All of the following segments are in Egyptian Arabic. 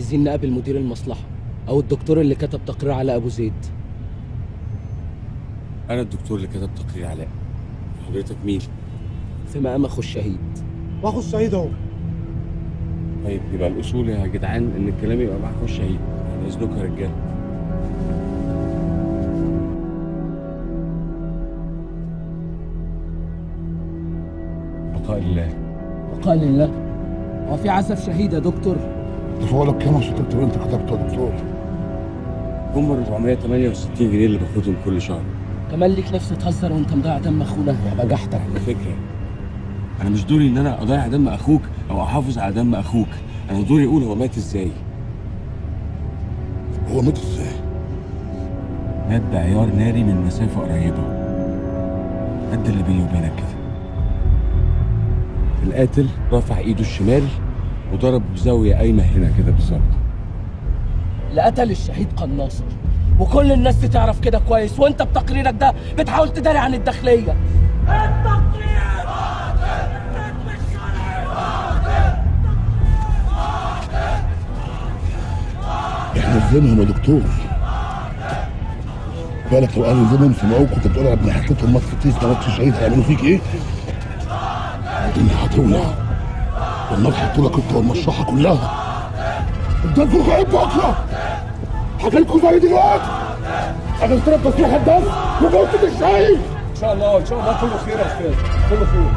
عايزين نقابل مدير المصلحه او الدكتور اللي كتب تقرير على ابو زيد انا الدكتور اللي كتب تقرير علاء حضرتك مين في مقام اخو الشهيد واخو السعيد اهو طيب يبقى الاصول يا جدعان ان الكلام يبقى معاكم الشهيد يعني اذنكم يا رجاله بقاء لله وقال لله هو في عزف شهيد يا دكتور دفعوا لك كام عشان تكتب انت كتبته يا دكتور هم 468 جنيه اللي باخدهم كل شهر كمان ليك نفس تهزر وانت مضيع دم اخونا يا بجحتك على فكره انا مش دوري ان انا اضيع دم اخوك او احافظ على دم اخوك انا دوري اقول هو مات ازاي هو مات ازاي؟ مات بعيار ناري من مسافه قريبه قد اللي بيني وبينك كده القاتل رفع ايده الشمال وضرب بزاويه قايمه هنا كده بالظبط اللي قتل الشهيد قناصر وكل الناس دي تعرف كده كويس وانت بتقريرك ده بتحاول تداري عن الداخليه احنا نلزمهم يا دكتور بالك لو قالوا نلزمهم في موقف كنت بتقول على ابن حتتهم مات في تيس ما ماتش شهيد هيعملوا فيك ايه؟ الدنيا هتولع والنار هتطولك انت والمشرحه كلها الدم في غيب بكره هجيلكوا زي دلوقتي هنضرب تصريح الدم وجوزة الشهيد ان شاء الله ان شاء الله كله خير يا استاذ كله خير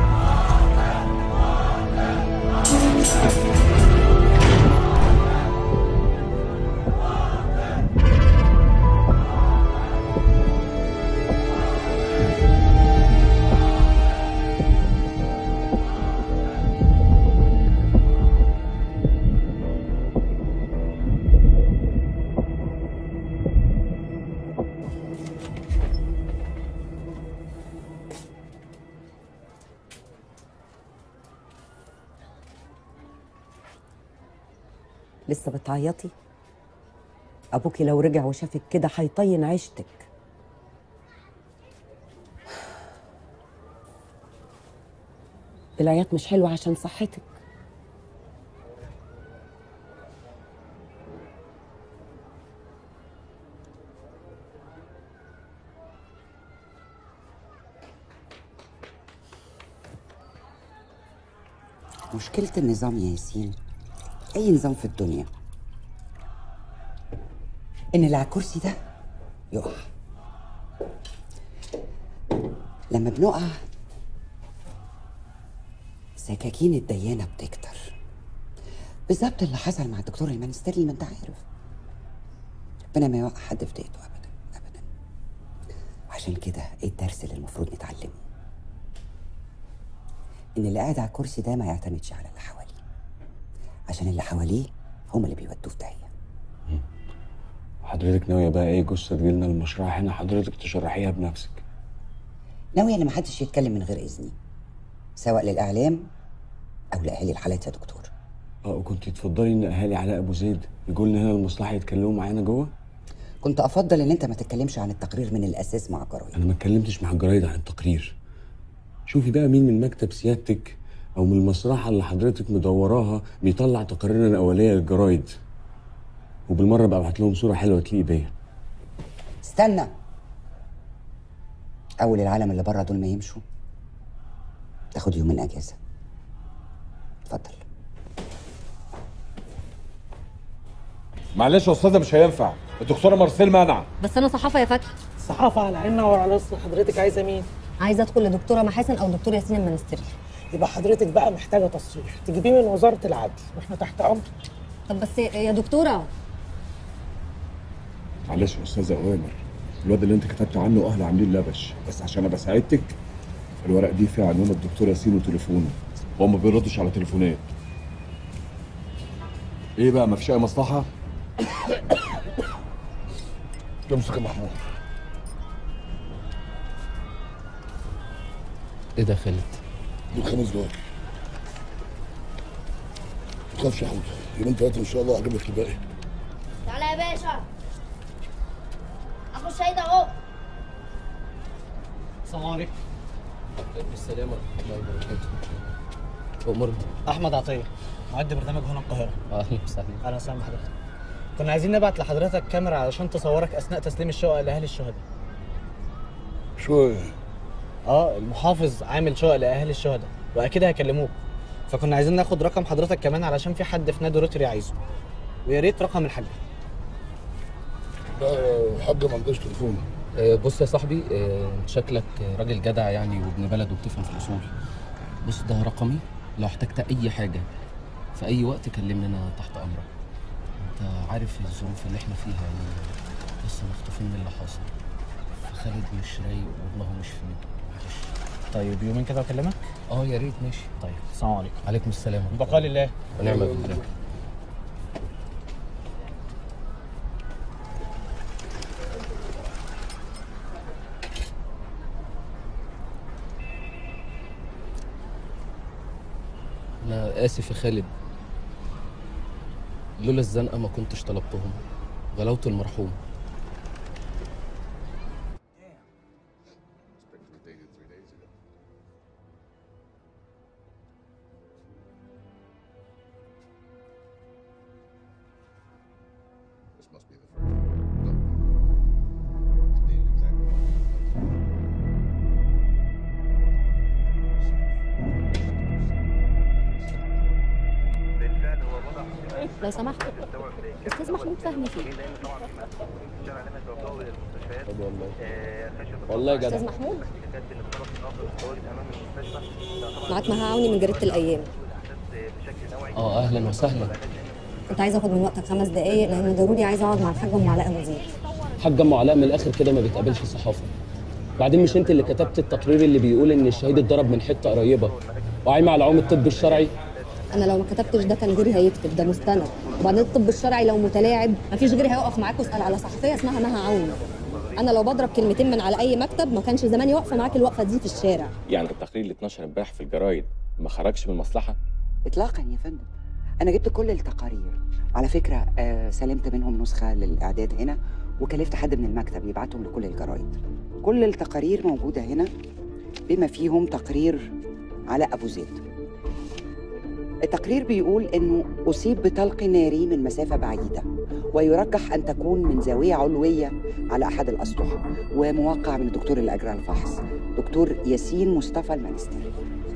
لسه بتعيطي ابوكي لو رجع وشافك كده هيطين عيشتك العياط مش حلو عشان صحتك مشكلة النظام يا ياسين أي نظام في الدنيا إن اللي على الكرسي ده يقع لما بنقع سكاكين الديانة بتكتر بالظبط اللي حصل مع الدكتور المنستري ما انت عارف ربنا ما يوقع حد في دقيقته ابدا ابدا عشان كده ايه الدرس اللي المفروض نتعلمه ان اللي قاعد على الكرسي ده ما يعتمدش على اللي حواليه عشان اللي حواليه هم اللي بيودوه في داهيه حضرتك ناويه بقى ايه جثه تجيلنا المشروع هنا حضرتك تشرحيها بنفسك ناويه ان محدش يتكلم من غير اذني سواء للاعلام او لاهالي الحالات يا دكتور اه وكنت تفضلي ان اهالي علاء ابو زيد يجوا لنا هنا المصلحه يتكلموا معانا جوه كنت افضل ان انت ما تتكلمش عن التقرير من الاساس مع الجرايد انا ما اتكلمتش مع الجرايد عن التقرير شوفي بقى مين من مكتب سيادتك او من المصلحه اللي حضرتك مدوراها بيطلع تقاريرنا الاوليه للجرايد وبالمره بقى ابعت لهم صوره حلوه تليق بيا استنى اول العالم اللي بره دول ما يمشوا تاخد يومين اجازه اتفضل معلش يا استاذه مش هينفع الدكتوره مارسيل منع بس انا صحافه يا فتحي الصحافه على عيننا وعلى راسنا حضرتك عايزه مين؟ عايزه ادخل لدكتوره محاسن او دكتور ياسين المنستري يبقى حضرتك بقى محتاجه تصريح تجيبيه من وزاره العدل واحنا تحت امر طب بس يا دكتوره معلش يا استاذه اوامر الواد اللي انت كتبت عنه اهل عاملين لبش بس عشان ابقى ساعدتك الورق دي فيها عنوان الدكتور ياسين وتليفونه هو ما بيردش على تليفونات ايه بقى مفيش اي مصلحه امسك يا محمود ايه ده خالد دول خمس دقايق ما تخافش يا حوده يومين ثلاثه ان شاء الله هجيب لك الباقي تعالى يا باشا اخو الشهيد اهو السلام عليكم السلام ورحمه الله وبركاته امرني احمد عطيه معد برنامج هنا القاهره اهلا وسهلا اهلا وسهلا بحضرتك كنا عايزين نبعت لحضرتك كاميرا علشان تصورك اثناء تسليم الشقق لاهالي الشهداء شو اه المحافظ عامل شقق لاهالي الشهداء واكيد هيكلموك فكنا عايزين ناخد رقم حضرتك كمان علشان في حد في نادي روتري عايزه ويا ريت رقم الحاج لا الحاج ما عندوش تليفون آه، بص يا صاحبي آه، انت شكلك راجل جدع يعني وابن بلد وبتفهم في الاصول بص ده رقمي لو احتجت اي حاجه في اي وقت كلمني انا تحت امرك انت عارف الظروف اللي احنا فيها يعني لسه مخطوفين من اللي حاصل فخالد مش رايق والله مش في مكان معلش طيب يومين كده اكلمك اه يا ريت ماشي طيب السلام عليكم عليكم السلام بقال الله ونعم بالله انا اسف يا خالد لولا الزنقه ما كنتش طلبتهم غلوت المرحوم لو سمحت استاذ محمود فهمي فين طب والله والله يا استاذ جدع محمود معاك مها عوني من جريده الايام اه اهلا وسهلا كنت عايزه اخد من وقتك خمس دقايق لان ضروري عايزه اقعد مع الحاجه ام علاء الوزير حاجه ام علاء من الاخر كده ما بتقابلش الصحافه بعدين مش انت اللي كتبت التقرير اللي بيقول ان الشهيد اتضرب من حته قريبه وعايمه على عوم الطب الشرعي انا لو ما كتبتش ده كان غيري هيكتب ده مستند وبعدين الطب الشرعي لو متلاعب مفيش غيري هيقف معاك واسال على صحفيه اسمها مها عوني انا لو بضرب كلمتين من على اي مكتب ما كانش زماني واقفه معاك الوقفه دي في الشارع يعني التقرير اللي اتنشر امبارح في الجرايد ما خرجش من المصلحه اطلاقا يا فندم انا جبت كل التقارير على فكره آه سلمت منهم نسخه للاعداد هنا وكلفت حد من المكتب يبعتهم لكل الجرايد كل التقارير موجوده هنا بما فيهم تقرير علاء ابو زيد التقرير بيقول انه اصيب بطلق ناري من مسافه بعيده ويرجح ان تكون من زاويه علويه على احد الاسطح وموقع من الدكتور اللي اجرى الفحص دكتور ياسين مصطفى المنستري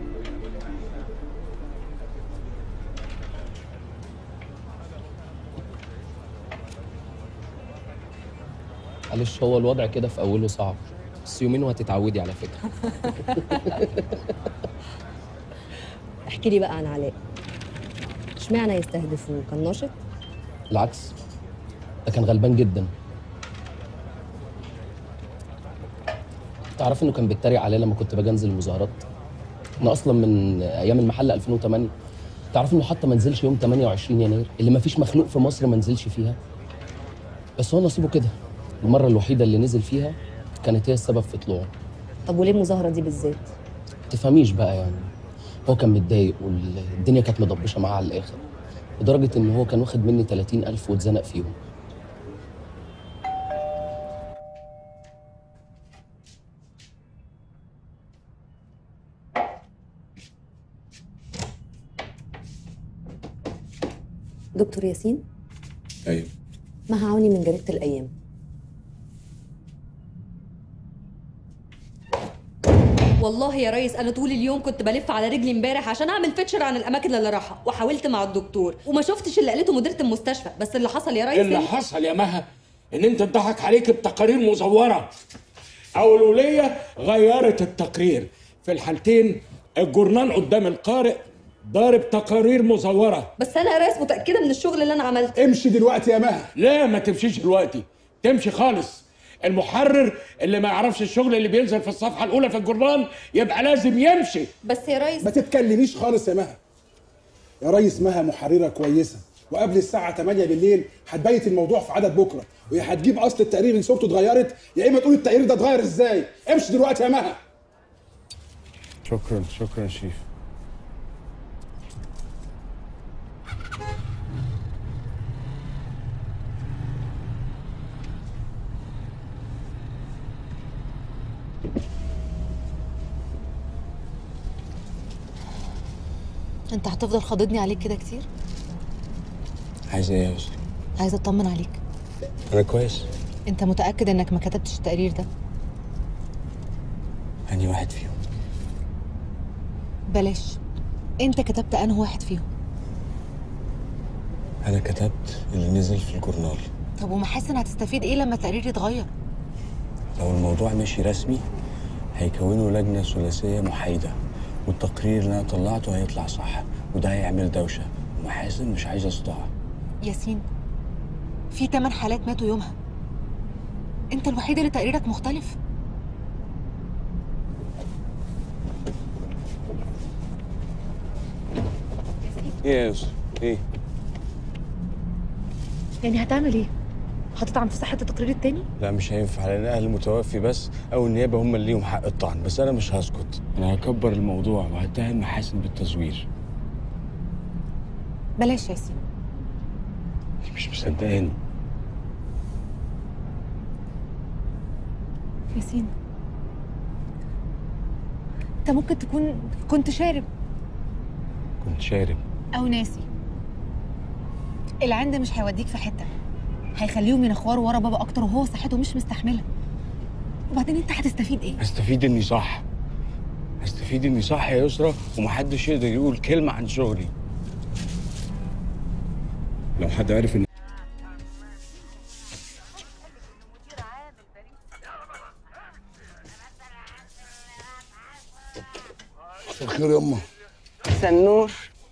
معلش هو الوضع كده في اوله صعب بس يومين وهتتعودي على فكره احكي لي بقى عن علاء اشمعنى يستهدفوه كان ناشط بالعكس ده كان غلبان جدا تعرف انه كان بيتريق عليا لما كنت باجي انزل المظاهرات انا اصلا من ايام المحله 2008 تعرف انه حتى ما نزلش يوم 28 يناير اللي ما فيش مخلوق في مصر ما نزلش فيها بس هو نصيبه كده المره الوحيده اللي نزل فيها كانت هي السبب في طلوعه طب وليه المظاهره دي بالذات تفهميش بقى يعني هو كان متضايق والدنيا كانت مضبشه معاه على الاخر لدرجه ان هو كان واخد مني 30000 واتزنق فيهم دكتور ياسين ايوه مها عوني من جريده الايام والله يا ريس انا طول اليوم كنت بلف على رجلي امبارح عشان اعمل فيتشر عن الاماكن اللي راحها وحاولت مع الدكتور وما شفتش اللي قالته مديره المستشفى بس اللي حصل يا ريس اللي إن- حصل يا مها ان انت اتضحك عليك بتقارير مزوره او الوليه غيرت التقرير في الحالتين الجورنال قدام القارئ ضارب تقارير مزوره بس انا يا ريس متاكده من الشغل اللي انا عملته امشي دلوقتي يا مها لا ما تمشيش دلوقتي تمشي خالص المحرر اللي ما يعرفش الشغل اللي بينزل في الصفحه الاولى في الجورنال يبقى لازم يمشي بس يا ريس ما تتكلميش خالص يا مها يا ريس مها محرره كويسه وقبل الساعه 8 بالليل هتبيت الموضوع في عدد بكره ويا هتجيب اصل التقرير اللي صورته اتغيرت يا اما تقول التقرير ده اتغير ازاي امشي دلوقتي يا مها شكرا شكرا يا شريف انت هتفضل خاضدني عليك كده كتير عايزه ايه يا يسرا عايزه اطمن عليك انا كويس انت متاكد انك ما كتبتش التقرير ده اني واحد فيهم بلاش انت كتبت انه واحد فيهم انا كتبت اللي نزل في الجورنال طب ومحاسن هتستفيد ايه لما التقرير يتغير لو الموضوع مشي رسمي هيكونوا لجنة ثلاثية محايدة والتقرير اللي أنا طلعته هيطلع صح وده هيعمل دوشة ومحاسن مش عايزة صداع ياسين في تمن حالات ماتوا يومها انت الوحيد اللي تقريرك مختلف إيه يا يوسف؟ إيه؟ يعني هتعمل ايه هتطعن في صحه التقرير التاني لا مش هينفع لأن أهل المتوفي بس أو النيابة هم اللي ليهم حق الطعن بس أنا مش هسكت أنا هكبر الموضوع وهتهم محاسن بالتزوير بلاش ياسين مش مصدقاني ياسين انت ممكن تكون كنت شارب كنت شارب او ناسي العند مش هيوديك في حته هيخليهم ينخوروا ورا بابا اكتر وهو صحته مش مستحمله وبعدين انت هتستفيد ايه هستفيد إني صح هستفيد إني صح يا يسرا ومحدش يقدر يقول كلمة عن شغلي لو حد عرف ان مساء الخير يما سنور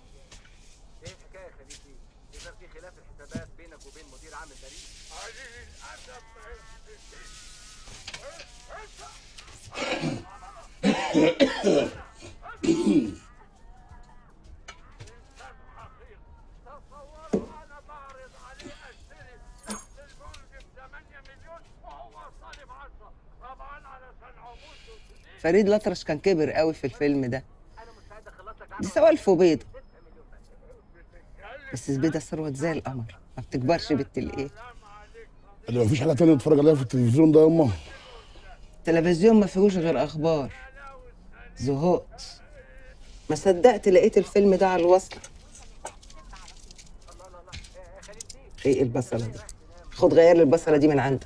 فريد الأطرش كان كبر قوي في الفيلم ده دي سوالف بيضة بس زبيدة ثروت زي القمر ما بتكبرش بنت الايه اللي مفيش حاجه تانية نتفرج عليها في التلفزيون ده يما التلفزيون ما فيهوش غير اخبار زهقت ما صدقت لقيت الفيلم ده على الوصل ايه البصله دي خد غير لي البصله دي من عندك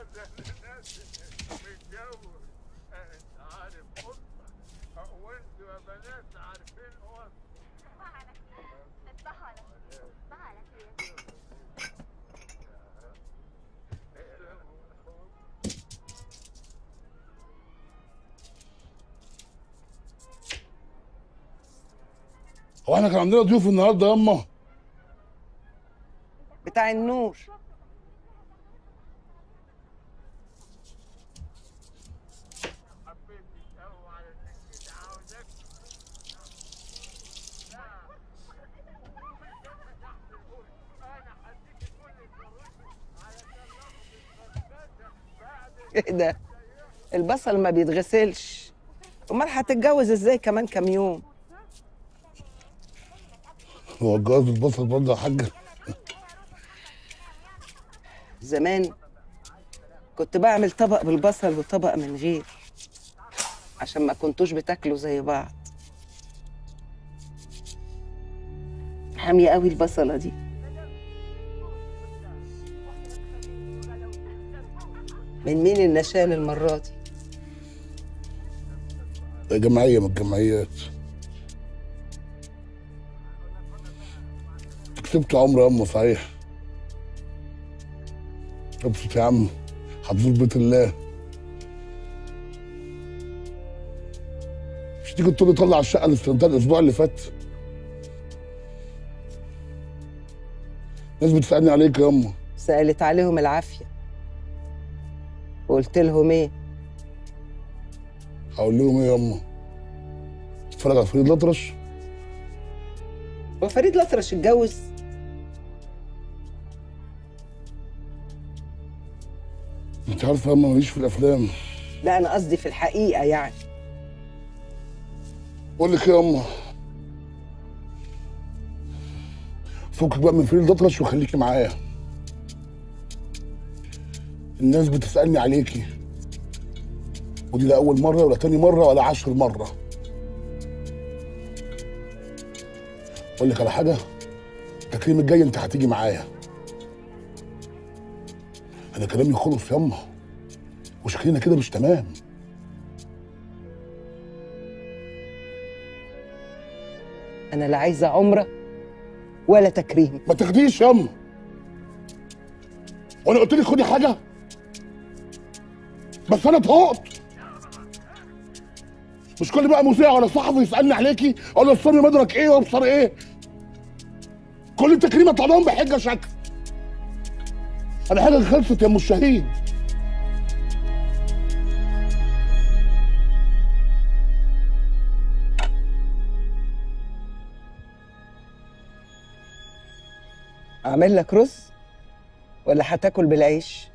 هو احنا كان عندنا ضيوف النهارده يما بتاع النور ايه ده البصل ما بيتغسلش امال هتتجوز ازاي كمان كام يوم هو الجواز بالبصل برضه يا حاجه زمان كنت بعمل طبق بالبصل وطبق من غير عشان ما كنتوش بتاكلوا زي بعض حامية قوي البصلة دي من مين النشان المرة دي جمعيه من الجمعيات كسبت عمر يما صحيح ابسط يا عم هتزور بيت الله مش تيجي تقول لي طلع الشقه الاستنتاج الاسبوع اللي فات ناس بتسالني عليك يا يما سألت عليهم العافية وقلت لهم ايه هقول لهم ايه يا يما تتفرج على فريد الأطرش هو فريد الأطرش اتجوز انت عارفه يا يما ماليش في الافلام لا أنا قصدي في الحقيقة يعني بقول لك ايه يا يما فكك بقى من فريد الأطرش وخليكي معايا الناس بتسألني عليكي ودي لا أول مرة ولا تاني مرة ولا عشر مرة اقول لك على حاجه التكريم الجاي انت هتيجي معايا انا كلامي خلص ياما وشكلنا كده مش تمام انا لا عايزه عمره ولا تكريم ما تاخديش ياما وانا قلت لك خدي حاجه بس انا اتهقت مش كل بقى مذيع ولا صحفي يسالني عليكي اقول له الصبي مدرك ايه وابصر ايه كل التكريم اطلع لهم بحجه شكل انا حاجه خلصت يا ام الشهيد اعمل لك رز ولا هتاكل بالعيش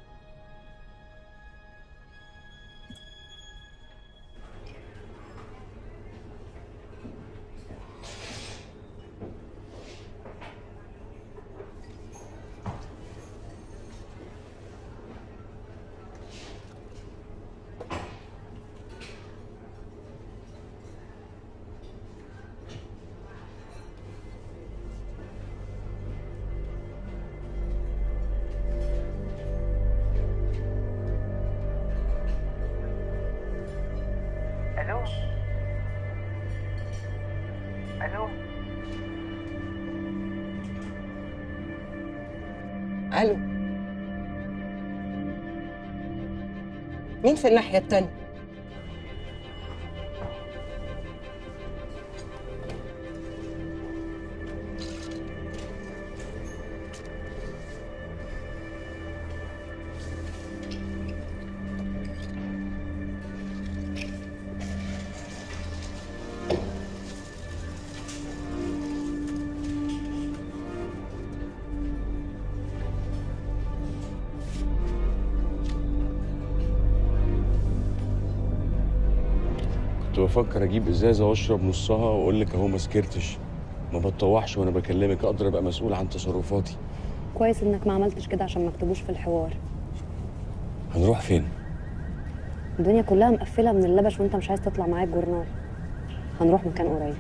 الو الو الو مين في الناحيه التانيه كنت بفكر اجيب ازازه واشرب نصها واقول لك اهو ما سكرتش ما بتطوحش وانا بكلمك اقدر ابقى مسؤول عن تصرفاتي كويس انك ما عملتش كده عشان ما اكتبوش في الحوار هنروح فين الدنيا كلها مقفله من اللبش وانت مش عايز تطلع معايا الجورنال هنروح مكان قريب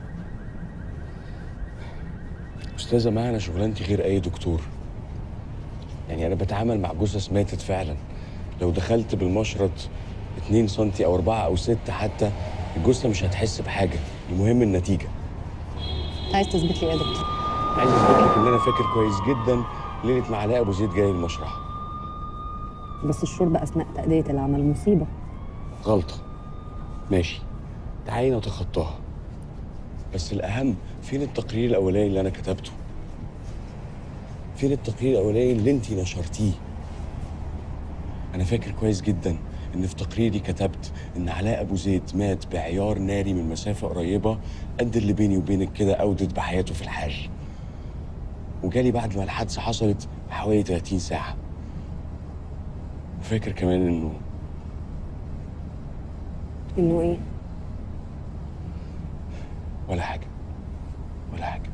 استاذه ما انا شغلانتي غير اي دكتور يعني انا بتعامل مع جثث ماتت فعلا لو دخلت بالمشرط 2 سم او 4 او 6 حتى الجثه مش هتحس بحاجه المهم النتيجه انت عايز تثبت لي ايه يا دكتور عايز اثبت لك ان انا فاكر كويس جدا ليله ما علاء ابو زيد جاي المشرح بس الشرب اثناء تاديه العمل مصيبه غلطه ماشي تعالي نتخطاها بس الاهم فين التقرير الاولاني اللي انا كتبته فين التقرير الاولاني اللي انت نشرتيه انا فاكر كويس جدا ان في تقريري كتبت ان علاء ابو زيد مات بعيار ناري من مسافه قريبه قد اللي بيني وبينك كده اودت بحياته في الحال وجالي بعد ما الحادثه حصلت بحوالي 30 ساعه وفاكر كمان انه انه ايه ولا حاجه ولا حاجه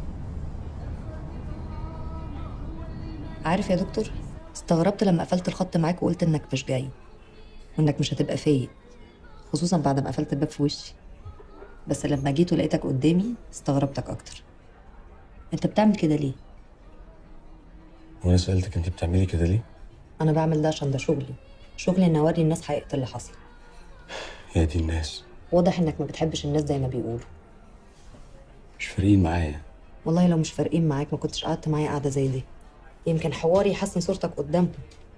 عارف يا دكتور استغربت لما قفلت الخط معاك وقلت انك مش جاي وانك مش هتبقى فايق خصوصا بعد ما قفلت الباب في وشي بس لما جيت ولقيتك قدامي استغربتك اكتر انت بتعمل كده ليه وانا سالتك انت بتعملي كده ليه انا بعمل ده عشان ده شغلي شغلي ان اوري الناس حقيقه اللي حصل يا دي الناس واضح انك ما بتحبش الناس زي ما بيقولوا مش فارقين معايا والله لو مش فارقين معاك ما كنتش قعدت معايا قعده زي دي يمكن حواري يحسن صورتك قدامهم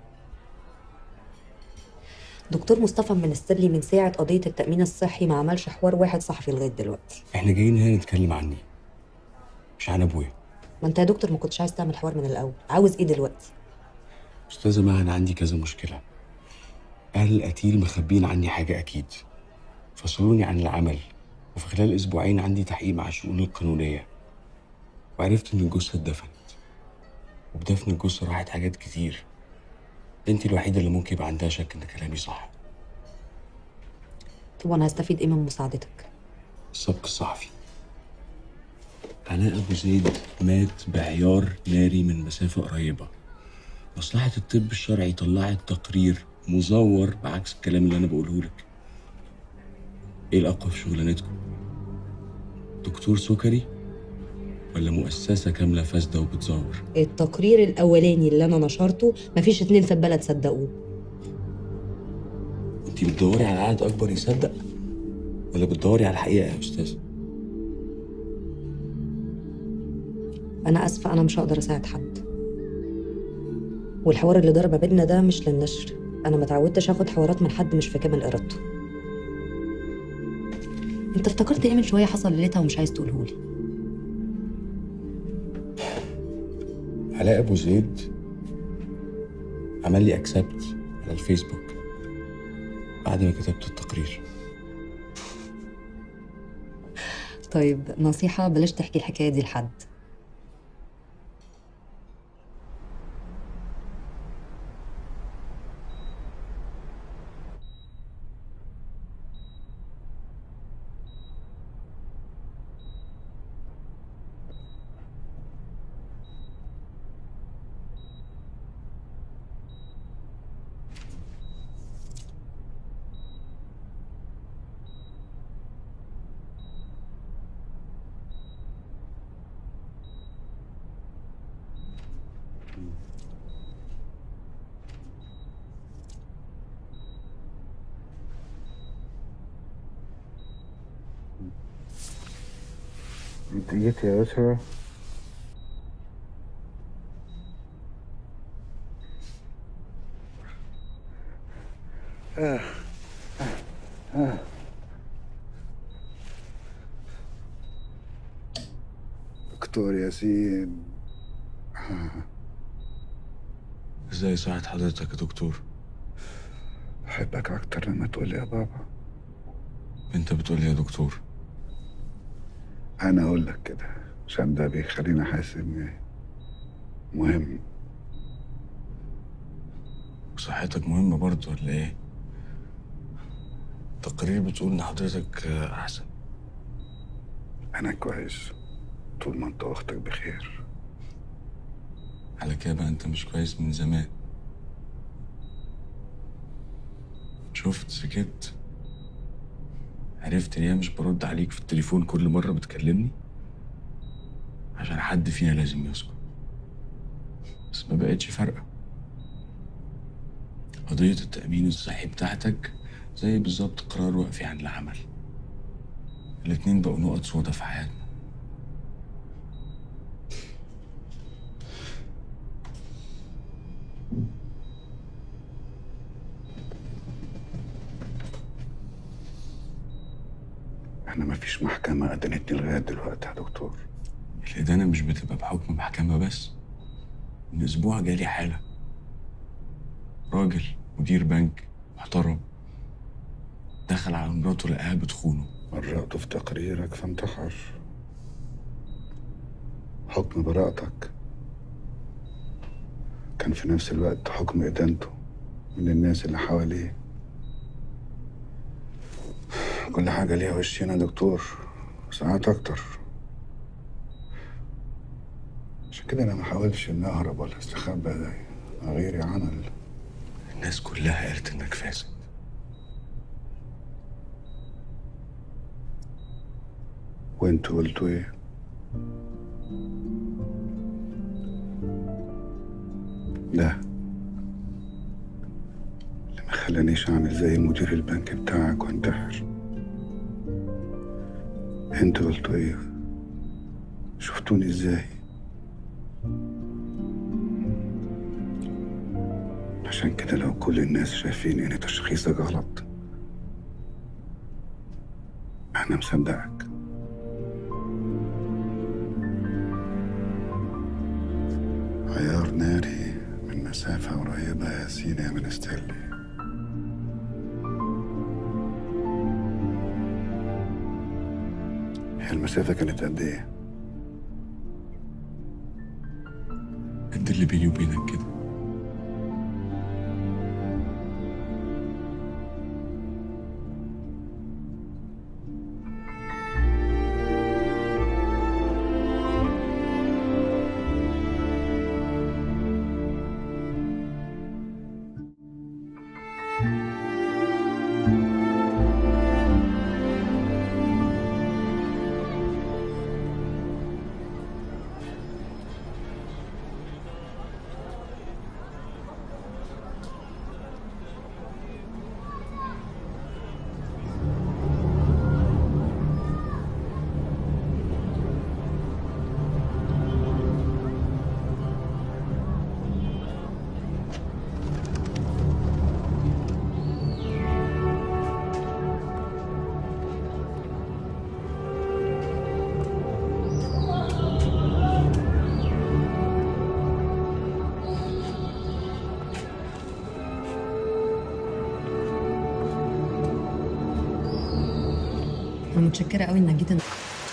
دكتور مصطفى من السرلي من ساعة قضية التأمين الصحي ما عملش حوار واحد صحفي لغاية دلوقتي احنا جايين هنا نتكلم عني مش عن ابويا ما انت يا دكتور ما كنتش عايز تعمل حوار من الأول عاوز ايه دلوقتي استاذه ما انا عندي كذا مشكله اهل القتيل مخبين عني حاجه اكيد فصلوني عن العمل وفي خلال اسبوعين عندي تحقيق مع الشؤون القانونيه وعرفت ان الجثه اتدفنت وبدفن الجثه راحت حاجات كتير انت الوحيده اللي ممكن يبقى عندها شك ان كلامي صح طب وانا هستفيد ايه من مساعدتك السبق الصحفي علاء ابو زيد مات بعيار ناري من مسافه قريبه مصلحه الطب الشرعي طلعت تقرير مزور بعكس الكلام اللي انا بقوله لك ايه الاقوى في شغلانتكم دكتور سكري ولا مؤسسة كاملة فاسدة وبتزور التقرير الاولاني اللي انا نشرته مفيش اتنين في البلد صدقوه انت بتدوري على عدد أكبر يصدق ولا بتدوري على الحقيقة يا أستاذ انا اسفه انا مش هقدر اساعد حد والحوار اللي ضرب ما بيننا ده مش للنشر انا ما اتعودتش اخد حوارات من حد مش في كامل ارادته انت افتكرت ايه من شويه حصل ليلتها ومش عايز تقوله لي علاء أبو زيد عمل لي أكسبت على الفيسبوك بعد ما كتبت التقرير طيب نصيحه بلاش تحكي الحكايه دي لحد انت جيت يا يسرا آه. آه. آه. دكتور ياسين ازاي صحت حضرتك يا دكتور بحبك أكتر لما تقول لي يا بابا انت بتقول لي يا دكتور أنا أقول لك كده عشان ده بيخليني حاسس إني مهم صحتك مهمة برضه ولا ايه التقارير بتقول ان حضرتك آه، احسن أنا كويس طول ما أنت وأختك بخير على كده بقى انت مش كويس من زمان شفت سكت عرفت ليه مش برد عليك في التليفون كل مرة بتكلمني عشان حد فينا لازم يسكت بس ما بقتش فارقة قضية التأمين الصحي بتاعتك زي بالظبط قرار وقفي عن العمل الاتنين بقوا نقط سودا في حياتنا أنا مفيش محكمة أدنتني لغاية دلوقتي يا دكتور الإدانة مش بتبقى بحكم محكمة بس من أسبوع جالي حالة راجل مدير بنك محترم دخل على مراته لقاها بتخونه مرقته في تقريرك فانتحر حكم براءتك كان في نفس الوقت حكم إدانته من الناس اللي حواليه كل حاجة ليها وشين يا دكتور ساعات أكتر عشان كده أنا ما حاولش إني أهرب ولا أستخبى زي ما غيري عمل الناس كلها قالت إنك فاسد وانتوا قلتوا ايه؟ ده اللي ما خلانيش اعمل زي مدير البنك بتاعك وانتحر انتوا قلتوا ايه؟ شفتوني ازاي؟ عشان كده لو كل الناس شايفين ان تشخيصك غلط انا مصدقك عيار ناري من مسافة قريبة يا سيدي يا منستيلي هي المسافة كانت قد ايه؟ قد اللي بيني وبينك كده انا متشكره قوي انك جيت النهاردة.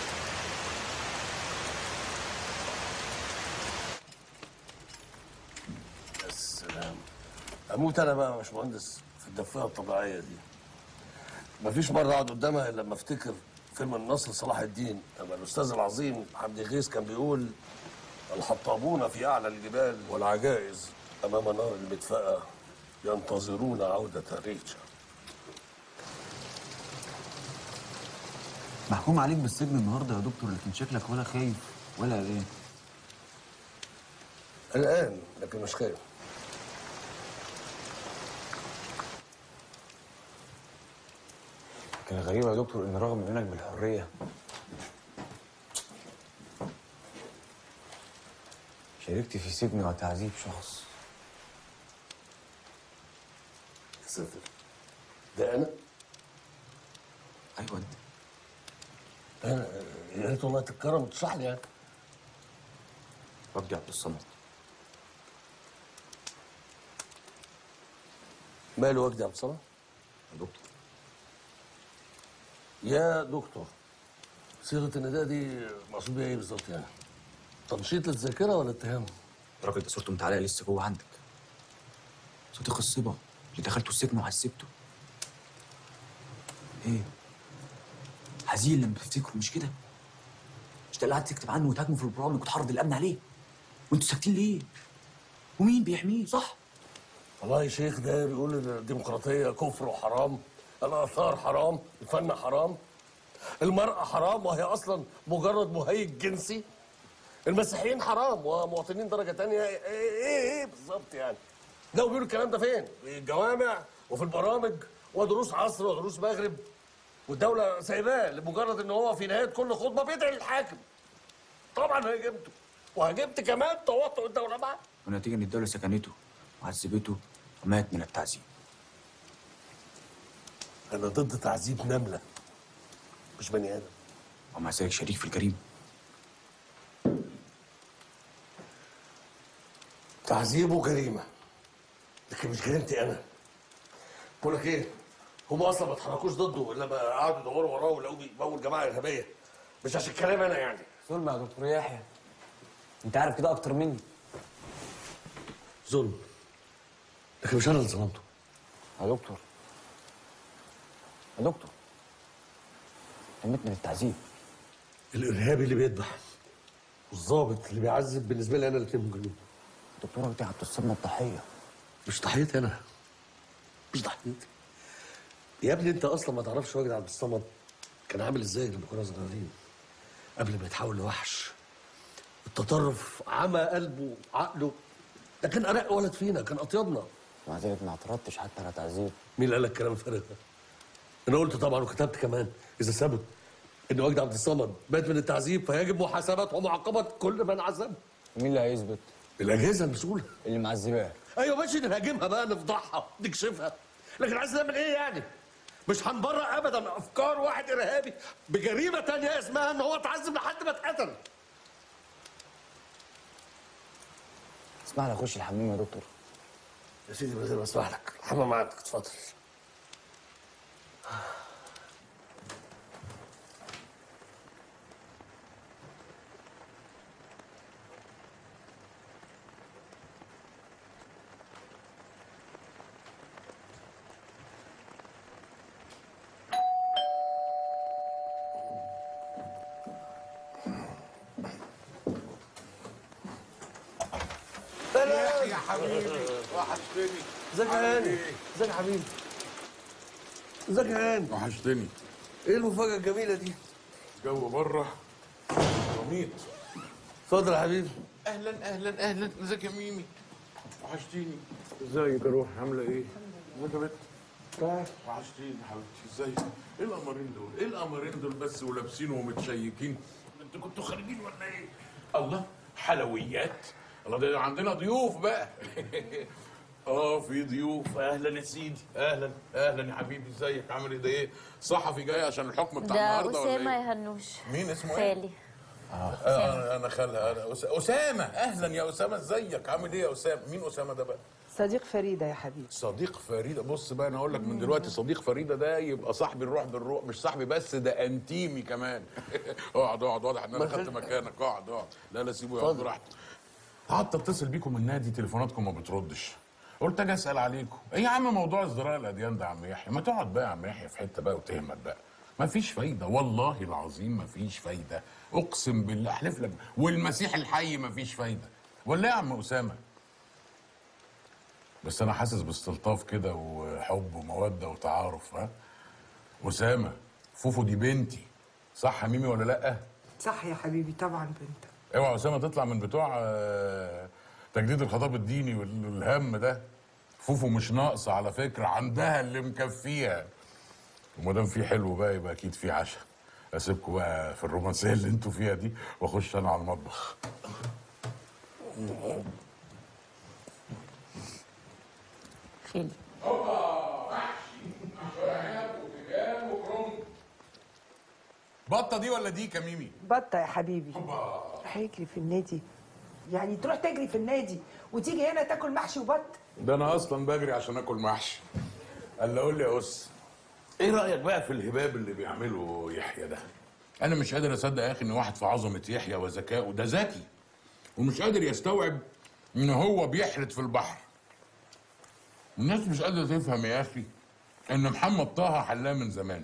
يا سلام اموت انا بقى يا باشمهندس في الدفايه الطبيعيه دي مفيش مره اقعد قدامها الا لما افتكر فيلم النصر صلاح الدين لما الاستاذ العظيم حمدي غيث كان بيقول الحطابون في اعلى الجبال والعجائز امام نار المدفأة ينتظرون عودة الريشه محكوم عليك بالسجن النهارده يا دكتور لكن شكلك ولا خايف ولا قلقان قلقان لكن مش خايف كان غريب يا دكتور ان رغم انك بالحريه شاركت في سجن وتعذيب شخص يا ساتر ده انا؟ ايوه انت انا يا ريت والله تتكرم وتشرح لي يعني ربي عبد الصمد ماله وجدي عبد الصمد؟ يا دكتور يا دكتور صيغه النداء دي مقصود بيها ايه بالظبط يعني؟ تنشيط للذاكره ولا اتهام؟ الراجل ده صورته متعلقه لسه جوه عندك صديق الصبا اللي دخلته السجن وعذبته ايه حزين لما تفتكره مش كده مش ده اللي قعدت تكتب عنه وتهاجمه في البرامج وتحرض الامن عليه وانتوا ساكتين ليه ومين بيحميه صح والله يا شيخ ده بيقول ان الديمقراطيه كفر وحرام الاثار حرام الفن حرام المراه حرام وهي اصلا مجرد مهيج جنسي المسيحيين حرام ومواطنين درجه تانية ايه ايه, إيه بالظبط يعني ده بيقولوا الكلام ده فين؟ في الجوامع وفي البرامج ودروس عصر ودروس مغرب والدوله سايباه لمجرد ان هو في نهايه كل خطبه بيدعي للحاكم طبعا هاجمته وهاجمت كمان تواطؤ الدوله معاه والنتيجه ان الدوله سكنته وعذبته ومات من التعذيب انا ضد تعذيب نمله مش بني ادم ومع ذلك شريك في الجريمه تعذيبه جريمه لكن مش جريمتي انا بقول لك ايه هم اصلا ما اتحركوش ضده الا لما قعدوا يدوروا وراه ولقوه بيمول جماعه ارهابيه مش عشان كلام انا يعني ظلم يا دكتور يحيى انت عارف كده اكتر مني ظلم لكن مش انا اللي ظلمته يا دكتور يا دكتور تمت من التعذيب الارهابي اللي بيذبح والظابط اللي بيعذب بالنسبه لي انا الاثنين مجرمين دكتور انت هتصدم الضحيه مش ضحيتي انا مش ضحيتي يا ابني انت اصلا ما تعرفش واجد عبد الصمد كان عامل ازاي لما كنا صغيرين قبل ما يتحول لوحش التطرف عمى قلبه عقله ده كان ارق ولد فينا كان اطيبنا ومع ذلك ما اعترضتش حتى على تعذيب مين اللي قال لك الكلام الفارغ ده؟ انا قلت طبعا وكتبت كمان اذا ثبت ان وجد عبد الصمد مات من التعذيب فيجب محاسبه ومعاقبه كل من عذبه مين اللي هيثبت؟ الاجهزه المسؤوله اللي معذباه ايوه ماشي نهاجمها بقى نفضحها نكشفها لكن عايز نعمل ايه يعني؟ مش هنبرر ابدا افكار واحد ارهابي بجريمه تانية اسمها ان هو اتعذب لحد ما اتقتل اسمح لي اخش الحمام يا دكتور يا سيدي من غير ما اسمح لك الحمام معاك اتفضل يا حبيبي وحشتني ازيك يا هاني ازيك يا حبيبي ازيك يا هاني وحشتني ايه المفاجاه الجميله دي جو بره رميط اتفضل يا حبيبي اهلا اهلا اهلا ازيك يا ميمي وحشتيني ازيك يا روح عامله ايه ازيك يا بنت تعال وحشتيني حبيبتي ازيك ايه القمرين دول ايه القمرين دول بس ولابسين ومتشيكين انتوا كنتوا خارجين ولا ايه الله حلويات الله ده عندنا ضيوف بقى اه في ضيوف اهلا يا سيدي اهلا اهلا يا حبيبي ازيك عامل ايه ده ايه صحفي جاي عشان الحكم بتاع ده النهارده ولا أسامة ايه يا هنوش مين اسمه ايه؟ خالي آه انا انا خالها انا أس- اسامه اهلا يا اسامه ازيك عامل ايه يا اسامه مين اسامه ده بقى صديق فريده يا حبيبي صديق فريده بص بقى انا اقول لك من دلوقتي صديق فريده ده يبقى صاحبي الروح بالروح مش صاحبي بس ده انتيمي كمان اقعد اقعد واضح ان انا خدت مكانك اقعد اقعد لا لا سيبه يقعد اتفضل. براحته قعدت اتصل بيكم من النادي تليفوناتكم ما بتردش قلت اجي اسال عليكم ايه يا عم موضوع ازدراء الاديان ده يا عم يحيى ما تقعد بقى يا عم يحيى في حته بقى وتهمت بقى ما فيش فايده والله العظيم ما فيش فايده اقسم بالله احلف لك والمسيح الحي ما فيش فايده ولا إيه يا عم اسامه بس انا حاسس باستلطاف كده وحب وموده وتعارف ها اسامه فوفو دي بنتي صح يا ميمي ولا لا صح يا حبيبي طبعا بنتك اوعى اسامه تطلع من بتوع آه، تجديد الخطاب الديني والهم ده فوفو مش ناقصه على فكره عندها اللي مكفيها وما دام في حلو بقى يبقى اكيد في عشاء اسيبكم بقى في الرومانسيه اللي انتوا فيها دي واخش انا على المطبخ خالي بطه دي ولا دي كميمي بطه يا حبيبي راح يجري في النادي يعني تروح تجري في النادي وتيجي هنا تاكل محشي وبط ده انا اصلا بجري عشان اكل محشي قال قول لي يا اس ايه رايك بقى في الهباب اللي بيعمله يحيى ده انا مش قادر اصدق يا اخي ان واحد في عظمه يحيى وذكائه ده ذكي ومش قادر يستوعب ان هو بيحرد في البحر الناس مش قادره تفهم يا اخي ان محمد طه حلاه من زمان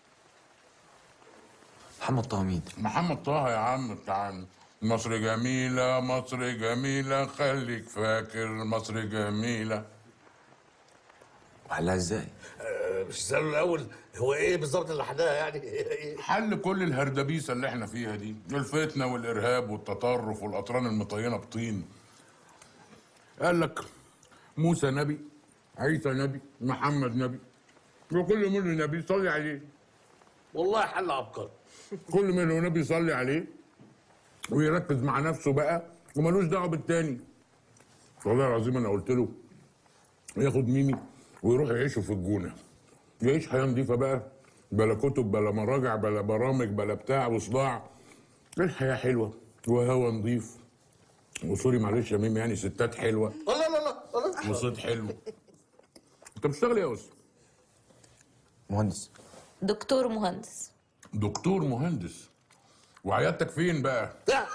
محمد طه مين؟ محمد طه يا عم بتاع مصر جميلة مصر جميلة خليك فاكر مصر جميلة وحلها ازاي؟ مش سأله الاول هو ايه بالظبط اللي حداها يعني حل كل الهردبيسة اللي احنا فيها دي الفتنة والإرهاب والتطرف والأطران المطينة بطين قال لك موسى نبي عيسى نبي محمد نبي وكل منه نبي صلي عليه والله حل عبقري كل منه نبي يصلي عليه ويركز مع نفسه بقى وملوش دعوه بالتاني والله العظيم انا قلت له ياخد ميمي ويروح يعيشوا في الجونه يعيش حياه نظيفه بقى بلا كتب بلا مراجع بلا برامج بلا بتاع وصداع الحياه حلوه وهوا نظيف وسوري معلش يا ميمي يعني ستات حلوه لا لا لا لا وصوت حلو انت بتشتغل ايه يا استاذ مهندس دكتور مهندس دكتور مهندس وعيادتك فين بقى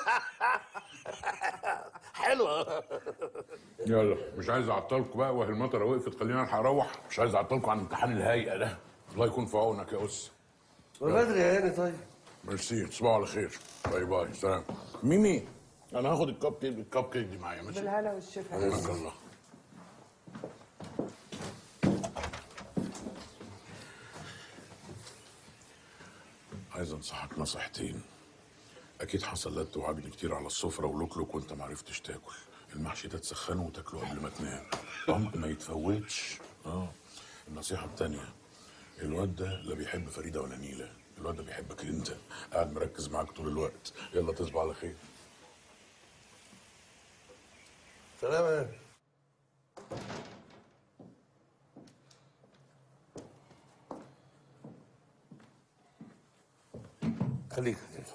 حلوه يلا مش عايز اعطلكم بقى وهي المطره وقفت خلينا الحق اروح مش عايز اعطلكم عن امتحان الهيئه ده الله يكون في عونك يا اس بدري يا هاني طيب ميرسي تصبحوا على خير باي باي سلام ميمي انا هاخد الكب كيك الكب كيك دي معايا ماشي بالهلا والشفا حياك الله عايز انصحك نصيحتين اكيد حصل لت وعجن كتير على السفره ولوكلوك وانت ما عرفتش تاكل المحشي ده تسخنه وتاكله قبل ما تنام طعم ما يتفوتش اه النصيحه التانيه الواد ده لا بيحب فريده ولا نيله الواد ده بيحبك انت قاعد مركز معاك طول الوقت يلا تصبح على خير سلام يا هاني. خليك خليك.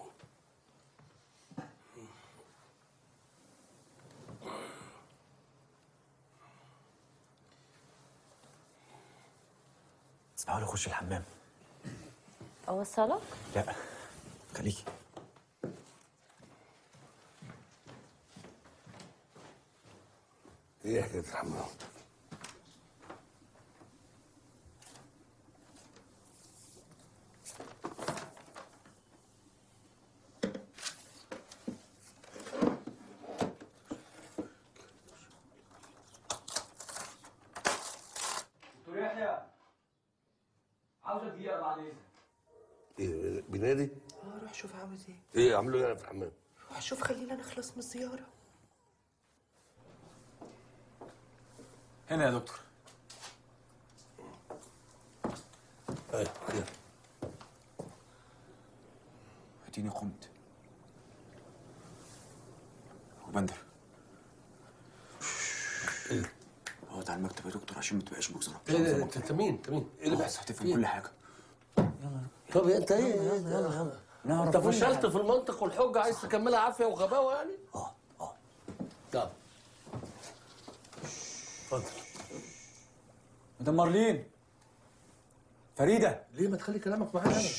اسمعوا لي اخش الحمام اوصلك لا خليكي ايه حكايه الحمام دكتور يحيى عاوزك دقيقة بعد إذنك ايه بينادي اه روح شوف عاوز ايه ايه عملوا ايه في الحمام روح شوف خلينا نخلص من الزياره هنا يا دكتور ايوه خير اديني قمت وبندر ايه اقعد على المكتب يا دكتور عشان ما تبقاش مجزرة ايه ده انت انت مين انت مين ايه اللي بيحصل هتفهم كل حاجة طب انت ايه يلا يلا يلا نعرف انت كل فشلت حاجة. في المنطق والحجه عايز تكملها عافيه وغباوه يعني اه اه طب اتفضل مدام مارلين فريده ليه ما تخلي كلامك معايا انا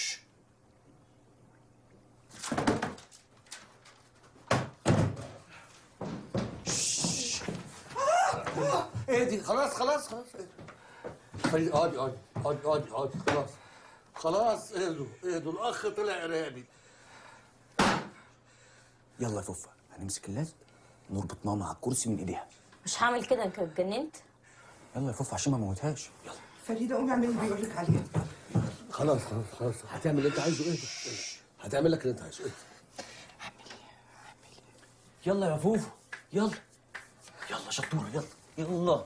ايه دي خلاص خلاص خلاص فريد اقعدي اقعدي اقعدي اقعدي اقعدي خلاص خلاص اهدوا اهدوا الاخ طلع ارهابي يلا يا فوفا هنمسك اللزق نربط ماما على الكرسي من ايديها مش هعمل كده انت اتجننت يلا يا فوفا عشان ما موتهاش يلا فريده قومي اعملي اللي بيقول لك عليه خلاص خلاص خلاص هتعمل اللي انت عايزه اهدى اهدى. هتعمل لك اللي انت عايزه اهدى يلا يا فوفا يلا يلا شطوره يلا يلا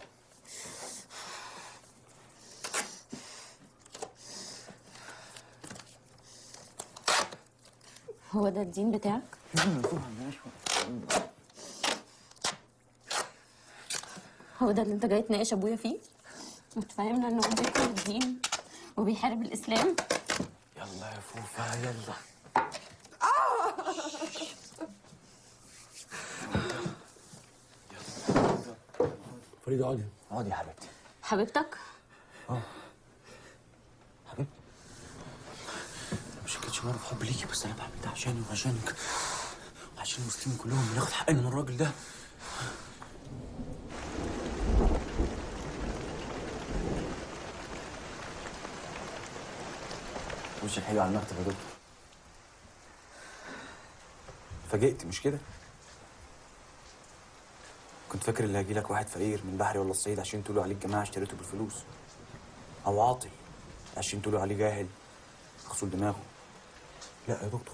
هو ده الدين بتاعك هو ده اللي انت جاي تناقش ابويا فيه وتفهمنا انه بيكره الدين وبيحارب الاسلام يلا يا فوفا يلا فريده اقعدي اقعدي يا حبيبتي حبيبتك اه حبيبتي مش كنتش بعرف حب ليكي بس انا بعمل ده عشاني وعشانك وعشان المسلمين كلهم بناخد حقنا من الراجل ده وشك حلو على المكتب يا دكتور فاجئت مش كده كنت فاكر اللي هيجي لك واحد فقير من بحري ولا الصعيد عشان تقولوا عليه الجماعه اشتريته بالفلوس او عاطل عشان تقولوا عليه جاهل غسول دماغه لا يا دكتور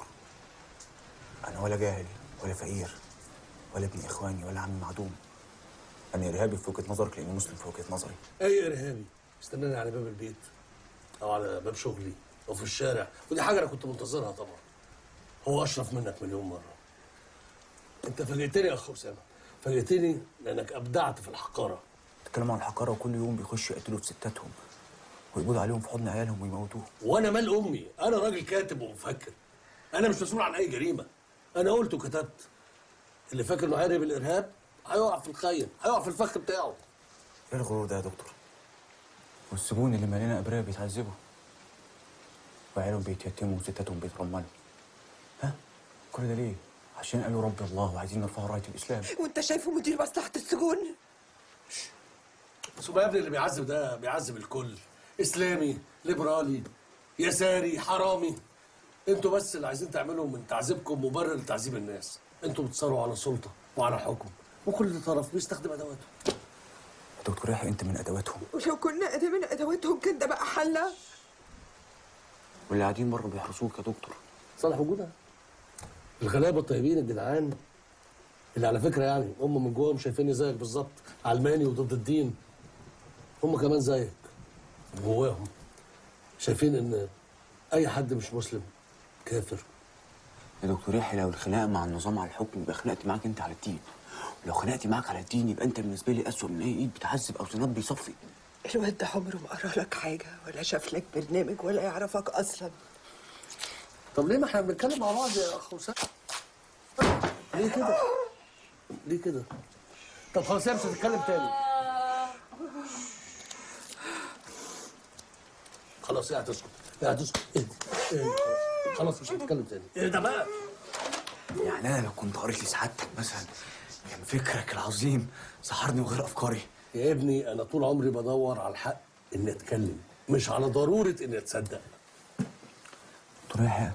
انا ولا جاهل ولا فقير ولا ابن اخواني ولا عمي معدوم انا ارهابي في وجهه نظرك لاني مسلم في وجهه نظري اي ارهابي استناني على باب البيت او على باب شغلي او في الشارع ودي حاجه انا كنت منتظرها طبعا هو اشرف منك مليون مره انت فاجئتني يا اخ اسامه فاجئتني لانك ابدعت في الحقاره تتكلموا عن الحقاره وكل يوم بيخشوا يقتلوا في ستاتهم ويقبضوا عليهم في حضن عيالهم ويموتوهم وانا مال امي انا راجل كاتب ومفكر انا مش مسؤول عن اي جريمه انا قلت وكتبت اللي فاكر انه هيهرب الارهاب هيقع في الخيم هيقع في الفخ بتاعه ايه الغرور ده يا دكتور والسجون اللي مليانه ابرياء بيتعذبوا وعيالهم بيتيتموا وستاتهم بيترملوا ها كل ده ليه عشان قالوا ربي الله وعايزين يرفعوا رايه الاسلام وانت شايفه مدير مصلحه السجون بس هو يا ابني اللي بيعذب ده بيعذب الكل اسلامي ليبرالي يساري حرامي انتوا بس اللي عايزين تعملوا من تعذيبكم مبرر لتعذيب الناس انتوا بتصاروا على سلطه وعلى حكم وكل طرف بيستخدم ادواته يا دكتور يحيى انت من ادواتهم ولو كنا ادمنا ادواتهم كان ده بقى حلنا واللي قاعدين بره بيحرسوك يا دكتور صالح وجودها الغلابه الطيبين الجدعان اللي على فكره يعني هم من جواهم شايفيني زيك بالظبط علماني وضد الدين هم كمان زيك جواهم شايفين ان اي حد مش مسلم كافر يا دكتور يحيى لو الخناقه مع النظام على الحكم يبقى خناقتي معاك انت على الدين ولو خناقتي معاك على الدين يبقى انت بالنسبه لي اسوء من اي ايد بتعذب او سناب بيصفي الواد ده عمره ما قرا لك حاجه ولا شاف لك برنامج ولا يعرفك اصلا طب ليه ما احنا بنتكلم مع بعض يا اخ اسامه ليه كده ليه كده طب خلاص يا مش هتتكلم تاني خلاص يا هتسكت يا هتسكت اهدي اهدي خلاص مش هتتكلم تاني اهدى بقى يعني انا لو كنت قريت لسعادتك مثلا كان فكرك العظيم سحرني وغير افكاري يا ابني انا طول عمري بدور على الحق اني اتكلم مش على ضروره اني اتصدق دكتور يحيى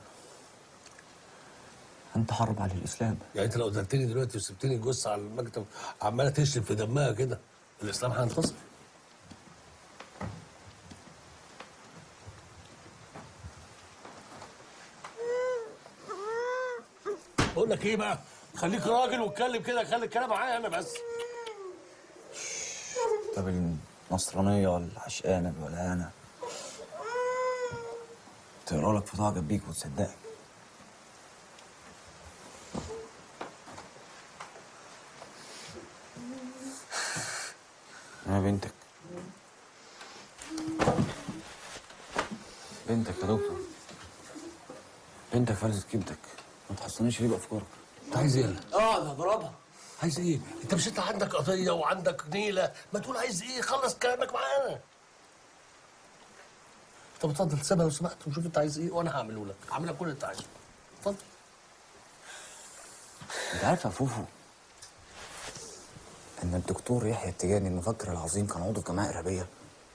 انت حرب على الاسلام يعني انت لو قتلتني دلوقتي وسبتني جثه على المكتب عماله تشرب في دمها كده الاسلام هينتصر بقول لك ايه بقى خليك راجل واتكلم كده خلي الكلام معايا انا بس طب النصرانيه ولا العشقانه ولا انا تقرا لك في تعجب بيك وتصدقك انا بنتك بنتك يا دكتور بنتك فلست كبدك ما تحصنيش ليه بافكارك انت عايز ايه اقعد هضربها عايز ايه؟ انت مش انت عندك قضيه وعندك نيله ما تقول عايز ايه خلص كلامك معانا طب اتفضل سيبها لو سمحت وشوف انت عايز ايه وانا هعمله لك هعمل لك كل اللي انت عايزه اتفضل انت عارف يا فوفو ان الدكتور يحيى التجاني المفكر العظيم كان عضو في جماعه ارهابيه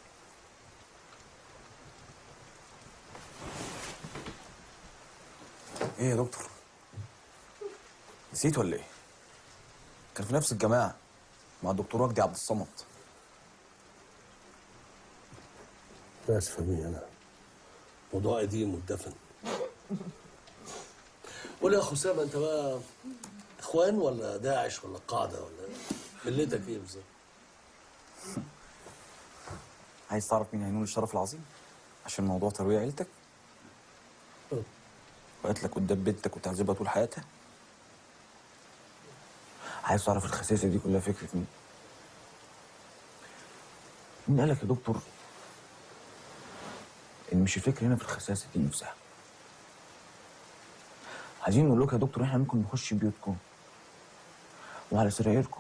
ايه يا دكتور نسيت ولا ايه كان في نفس الجماعه مع الدكتور وجدي عبد الصمد ناس فاهمين انا موضوع قديم واتدفن قول يا اخو اسامه انت بقى اخوان ولا داعش ولا قاعده ولا ملتك ايه بالظبط؟ عايز تعرف مين هينول الشرف العظيم عشان موضوع ترويع عيلتك وقالت لك قدام بنتك وتعذبها طول حياتها عايز تعرف الخساسه دي كلها فكره مين مين قالك يا دكتور ان مش الفكره هنا في الخساسه دي نفسها عايزين نقول لك يا دكتور احنا ممكن نخش بيوتكم وعلى سرايركم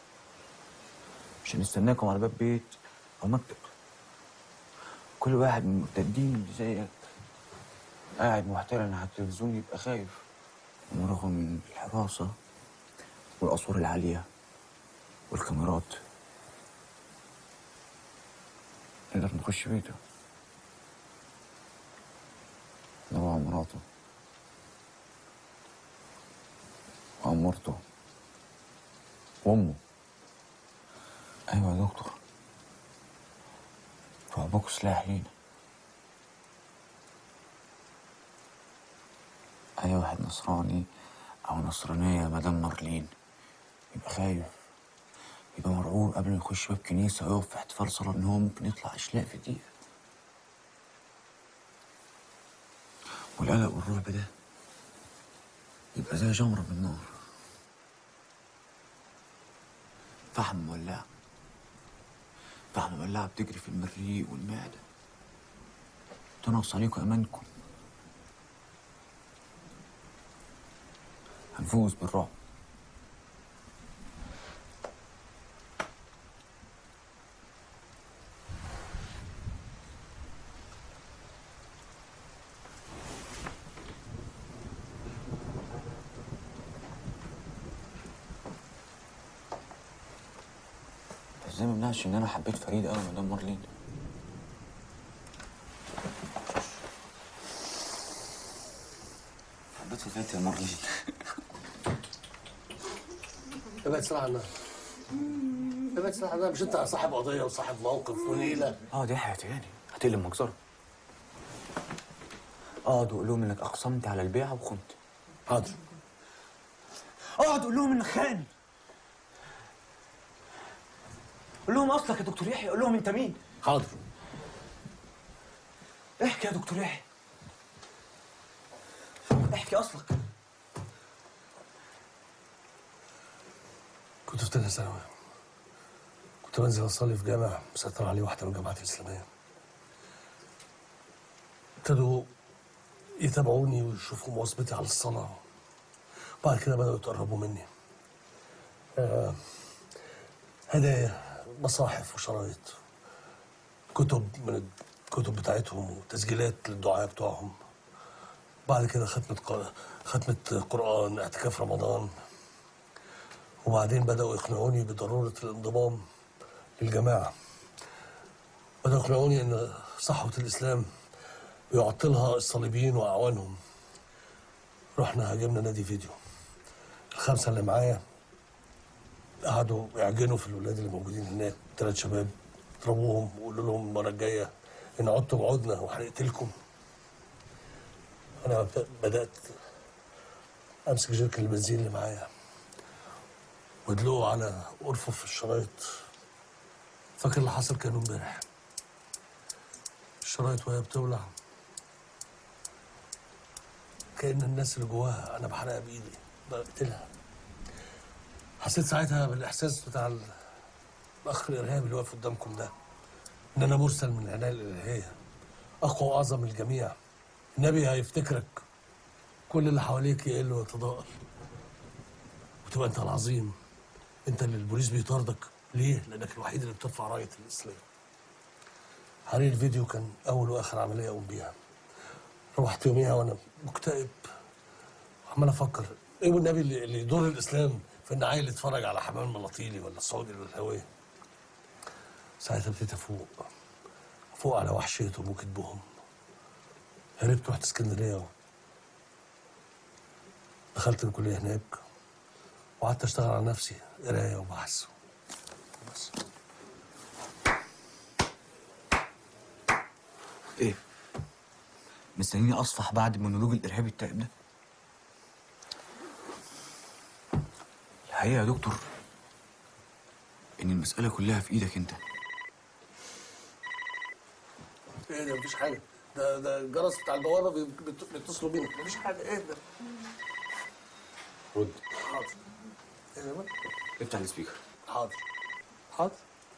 مش هنستناكم على باب بيت او مكتب كل واحد من المرتدين اللي زيك قاعد محترم على التلفزيون يبقى خايف ورغم من الحراسة والأسوار العالية والكاميرات نقدر نخش بيته نروح مراته وعمرته وأمه أيوة يا دكتور وأبوك سلاح لينا أي واحد نصراني أو نصرانية يا مدام مارلين يبقى خايف يبقى مرعوب قبل ما يخش باب كنيسة ويقف في احتفال صلاة إن هو ممكن يطلع أشلاء في دقيقة والقلق والرعب ده يبقى زي جمرة من نار فحم مولع فحم مولعة بتجري في المريء والمعدة تنقص عليكم أمانكم هنفوز بالرعب ازاي ما يمنعش ان انا حبيت فريد قوي مدام مارلين حبيت فريد يا مارلين ابعد سلاح عنها ابعد سلاح عنها مش انت صاحب قضيه وصاحب موقف ونيله اه دي حياتي يعني هتقلب مجزرة اقعد وقول لهم انك اقسمت على البيعة وخنت حاضر اقعد قول لهم انك خان قول لهم اصلك يا دكتور يحيى قول لهم انت مين حاضر احكي يا دكتور يحيى احكي اصلك كنت في تانية ثانوي كنت بنزل اصلي في جامع مسيطر عليه واحده من الجامعات الاسلاميه ابتدوا يتابعوني ويشوفوا مواظبتي على الصلاه بعد كده بدأوا يتقربوا مني آه، هدايا مصاحف وشرايط كتب من الكتب بتاعتهم وتسجيلات للدعاء بتوعهم بعد كده ختمة ق- ختمة قرآن اعتكاف رمضان وبعدين بدأوا يقنعوني بضرورة الانضمام للجماعة بدأوا يقنعوني إن صحوة الإسلام بيعطلها الصليبيين وأعوانهم رحنا هاجمنا نادي فيديو الخمسة اللي معايا قعدوا يعجنوا في الولاد اللي موجودين هناك ثلاث شباب اضربوهم وقولوا لهم المرة الجاية إن عدتم عدنا وهنقتلكم أنا بد- بدأت أمسك جيركن البنزين اللي معايا وادلقه على أرفف الشرايط فاكر اللي حصل كان امبارح الشرايط وهي بتولع كأن الناس اللي جواها أنا بحرقها بإيدي بقتلها حسيت ساعتها بالإحساس بتاع ال- الأخ الإرهابي اللي واقف قدامكم ده إن أنا مرسل من العناية الإلهية أقوى وأعظم من الجميع النبي هيفتكرك كل اللي حواليك يقل ويتضاءل وتبقى أنت العظيم انت اللي البوليس بيطاردك ليه؟ لانك الوحيد اللي بترفع رايه الاسلام حرير الفيديو كان اول واخر عمليه اقوم بيها روحت يوميها وانا مكتئب وعمال افكر ايه والنبي اللي, اللي يضر الاسلام في ان عيل يتفرج على حمام ملاطيلي ولا السعودي الهويه ساعتها ابتديت افوق افوق على وحشيتهم وكذبهم هربت رحت اسكندريه دخلت الكليه هناك وقعدت اشتغل على نفسي قرايه وبحث بس ايه مستنيني اصفح بعد المونولوج الارهابي التائب ده الحقيقه يا دكتور ان المساله كلها في ايدك انت ايه ده مفيش حاجه ده ده الجرس بتاع البوابه بي- بت- بيتصلوا بينا مفيش حاجه ايه ده رد حاضر ايه ده بقى؟ افتح السبيكر حاضر حاضر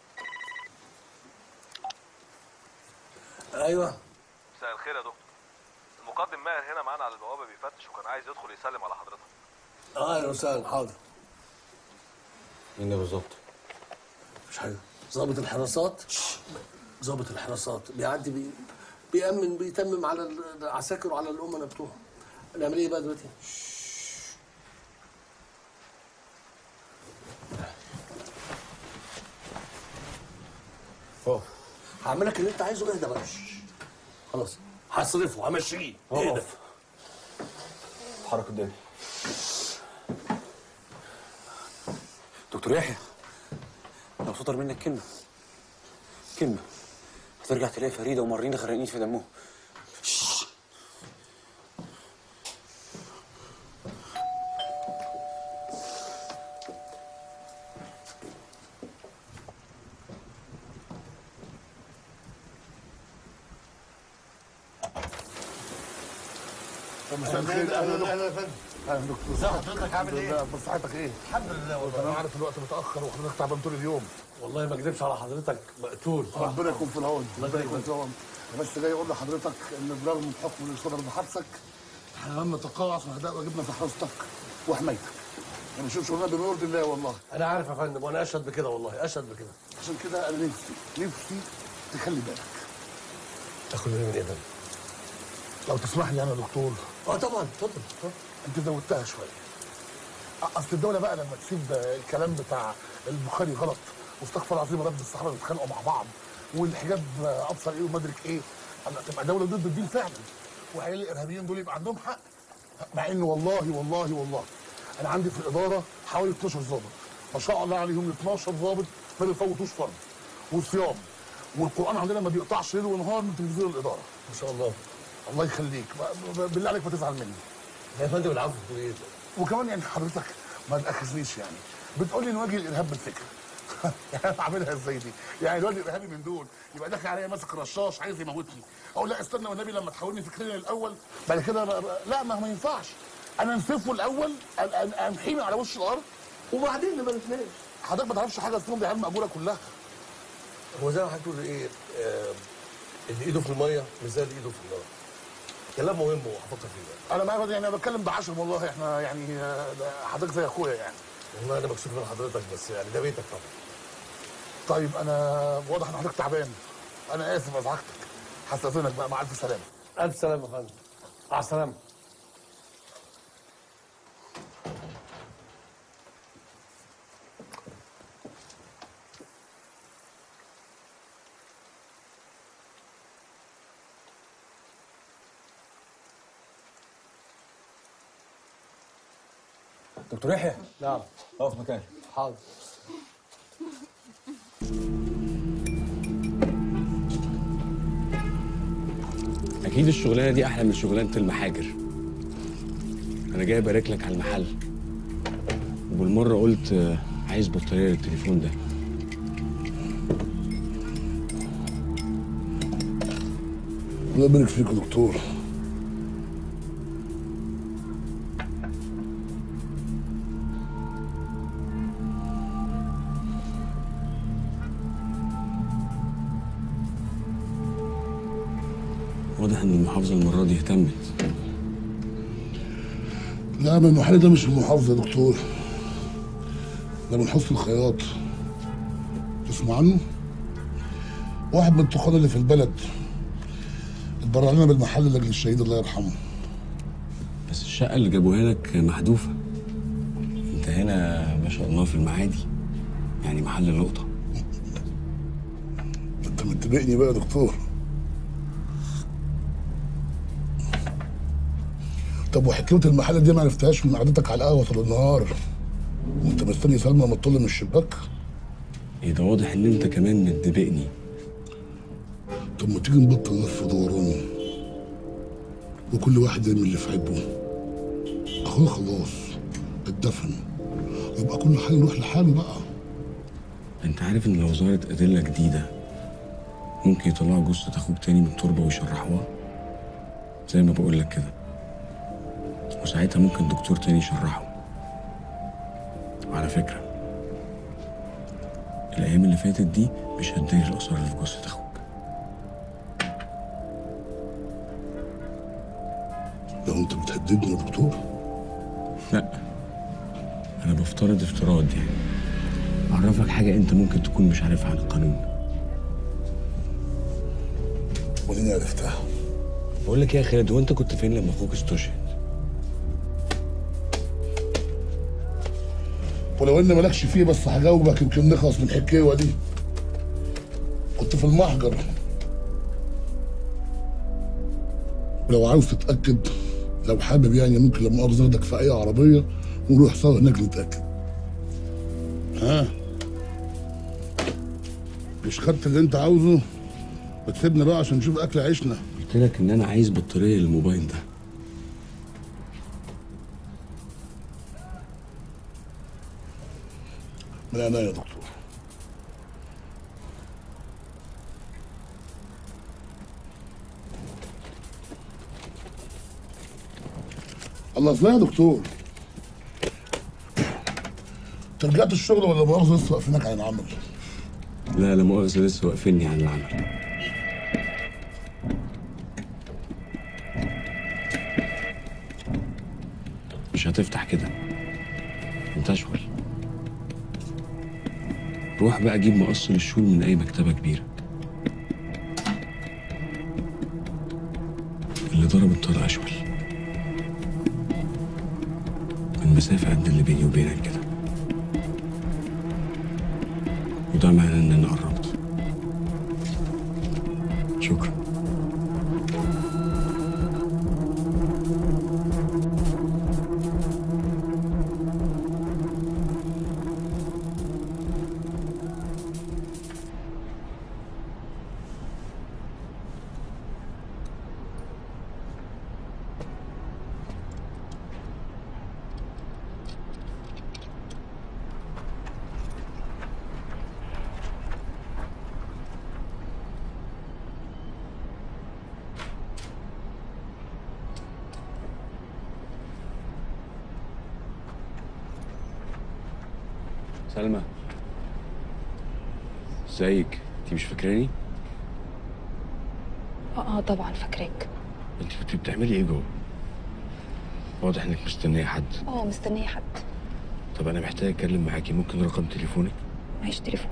ايوه مساء الخير يا دكتور المقدم ماهر هنا معانا على البوابه بيفتش وكان عايز يدخل يسلم على حضرتك اهلا وسهلا حاضر مين ده بالظبط مش حاجه ضابط الحراسات ضابط الحراسات بيعدي بي... بيأمن بيتمم على العساكر وعلى الأمنا بتوعه نعمل ايه بقى دلوقتي؟ اهو هعمل لك اللي انت عايزه اهدى بقى خلاص هصرفه همشيه اهدى اتحرك قدامي دكتور يحيى لو صدر منك كلمه كلمه هترجع تلاقي فريده ومارين غرقانين في دمهم مساء الخير اهلا اهلا يا فندم اهلا دكتور ازي حضرتك عامل ايه؟ بس صحتك ايه؟ الحمد لله والله انا عارف الوقت متاخر وحضرتك تعبان طول اليوم والله ما اكذبش على حضرتك مقتول ربنا يكون في العون الله ربنا يبارك يكون في العون أنا بس جاي اقول لحضرتك ان برغم الحكم اللي صدر بحبسك احنا لم نتقاعس من اداء واجبنا في حراستك وحمايتك يعني شوف شغلنا بما يرضي الله والله انا عارف يا فندم وانا اشهد بكده والله اشهد بكده عشان كده انا نفسي نفسي تخلي بالك تاخد بالي من ايه يا فندم؟ لو تسمح لي انا يا دكتور اه طبعا اتفضل اتفضل انت زودتها شويه اصل الدوله بقى لما تسيب الكلام بتاع البخاري غلط واستغفر الله العظيم رب الصحابه بيتخانقوا مع بعض والحجاب ابصر ايه ومدرك ايه أما تبقى دوله ضد الدين فعلا وعيال الارهابيين دول يبقى عندهم حق مع ان والله والله والله انا عندي في الاداره حوالي 12 ضابط ما شاء الله عليهم ال 12 ضابط ما بيفوتوش فرض وصيام والقران عندنا ما بيقطعش ليل ونهار من تلفزيون الاداره ما شاء الله الله يخليك ب- ب- بالله عليك ما تزعل مني يا فندم العفو تقول ايه وكمان يعني حضرتك ما تاخذنيش يعني بتقول لي نواجه الارهاب بالفكر يعني انا بعملها ازاي دي؟ يعني الواد الارهابي من دول يبقى داخل عليا ماسك رشاش عايز يموتني اقول لا استنى والنبي لما تحاولني فكريا الاول بعد كده بقى بقى لا ما, ما ينفعش انا انسفه الاول أن- أن- امحيه على وش الارض وبعدين نبقى نتناقش حضرتك ما تعرفش حاجه اسمهم بيعمل مقبوله كلها هو زي ما حضرتك بتقول ايه آه، اللي ايده في الميه مش زي اللي ايده في النار كلام مهم وهفكر فيه انا ما يعني انا بتكلم بعشم والله احنا يعني آه، ده حضرتك زي اخويا يعني والله انا مكسوف من حضرتك بس يعني ده بيتك طبعا طيب انا واضح ان حضرتك تعبان انا اسف ازعجتك هستاذنك بقى مع الف سلامه الف سلامه يا فندم مع السلامه دكتور يحيى نعم اقف مكانك حاضر اكيد الشغلانه دي احلى من شغلانه المحاجر انا جاي ابارك لك على المحل وبالمره قلت آه، عايز بطاريه للتليفون ده الله يبارك فيك يا دكتور واضح ان المحافظه المره دي اهتمت لا ما المحل ده مش المحافظه يا دكتور ده من حسن الخياط تسمع عنه واحد من التخان اللي في البلد اتبرع لنا بالمحل لاجل الشهيد الله يرحمه بس الشقة اللي جابوها لك محذوفة انت هنا ما شاء الله في المعادي يعني محل اللقطة انت متبقني بقى يا دكتور طب وحكايه المحل دي ما عرفتهاش من قعدتك على القهوه طول النهار وانت مستني سلمى ما تطل من الشباك ايه ده واضح ان انت كمان متدبقني طب ما تيجي نبطل لف ودوران وكل واحد يعمل اللي في عبه اخويا خلاص اتدفن يبقى كل حاجه يروح لحاله بقى انت عارف ان لو ظهرت ادلة جديدة ممكن يطلعوا جثة اخوك تاني من التربة ويشرحوها زي ما بقول لك كده وساعتها ممكن دكتور تاني يشرحه وعلى فكرة الأيام اللي فاتت دي مش هتداري الآثار اللي في جثة أخوك لو انت بتهددني يا دكتور لا أنا بفترض افتراض يعني أعرفك حاجة أنت ممكن تكون مش عارفها عن القانون وديني عرفتها بقول لك إيه يا خالد هو أنت كنت فين لما أخوك استشهد؟ ولو ان مالكش فيه بس هجاوبك يمكن نخلص من الحكايه دي كنت في المحجر ولو عاوز تتاكد لو حابب يعني ممكن لما اقدر اخدك في اي عربيه ونروح سوا هناك نتاكد ها مش خدت اللي انت عاوزه وتسيبنا بقى عشان نشوف اكل عيشنا قلت لك إن أنا عايز بطارية للموبايل ده من عينيا يا دكتور الله ازاي يا دكتور انت رجعت الشغل ولا مؤاخذه لسه واقفينك عن العمل لا لا مؤاخذة لسه واقفيني عن العمل مش هتفتح كده انت اشول روح بقى جيب مقص للشول من اي مكتبة كبيرة اللي ضرب الطار اشول من مسافة قد اللي بيني وبينك كده وده معناه ان انا قربت شكرا سلمى ازيك انت مش فاكراني اه طبعا فاكراك انت كنت بتعملي ايه جوه واضح انك مستنيه حد اه مستنيه حد طب انا محتاج اتكلم معاكي ممكن رقم تليفونك معيش تليفون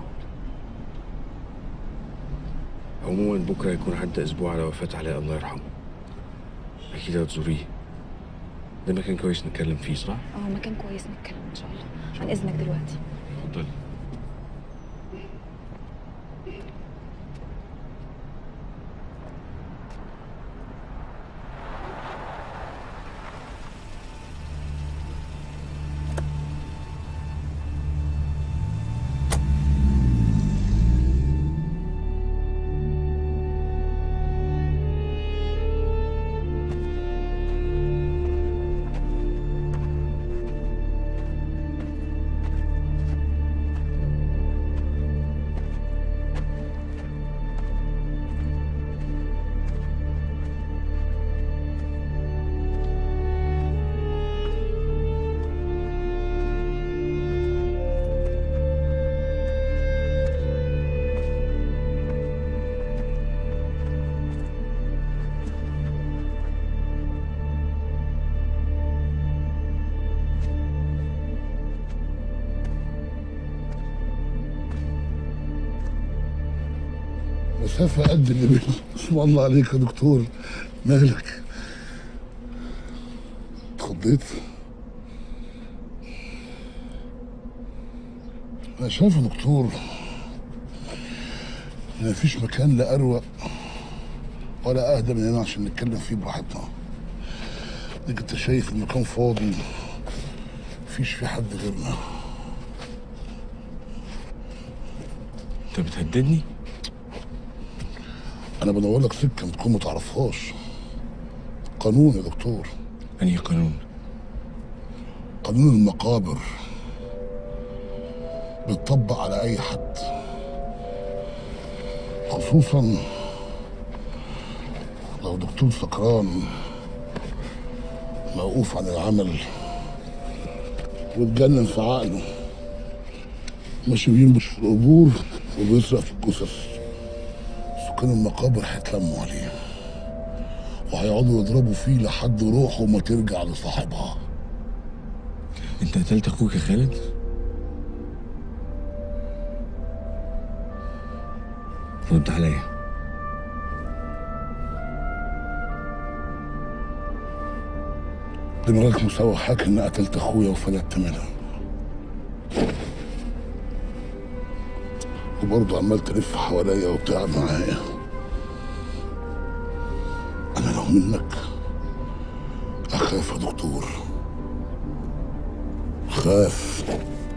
عموما بكره يكون عدى اسبوع على وفاه علاء الله يرحمه اكيد هتزوريه ده مكان كويس نتكلم فيه صح اه مكان كويس نتكلم ان شاء الله عن اذنك دلوقتي اتفضلي مسافة قد اللي بين اسم الله عليك يا دكتور مالك اتخضيت انا شايف يا دكتور ان مفيش مكان لا اروق ولا اهدى من هنا عشان نتكلم فيه براحتنا انك انت شايف المكان فاضي مفيش في حد غيرنا انت بتهددني؟ انا بدور لك سكه تكون ما تعرفهاش قانون يا دكتور انهي قانون قانون المقابر بيتطبق على اي حد خصوصا لو دكتور سكران موقوف عن العمل واتجنن في عقله ماشي بينبش في القبور وبيسرق في الجثث سكان المقابر هيتلموا عليه وهيقعدوا يضربوا فيه لحد روحه ما ترجع لصاحبها انت قتلت اخوك يا خالد؟ رد عليا دماغك مسوحاك اني قتلت اخويا وفلتت منها وبرضه عمال تلف حواليا وبتلعب معايا انا لو منك اخاف يا دكتور خاف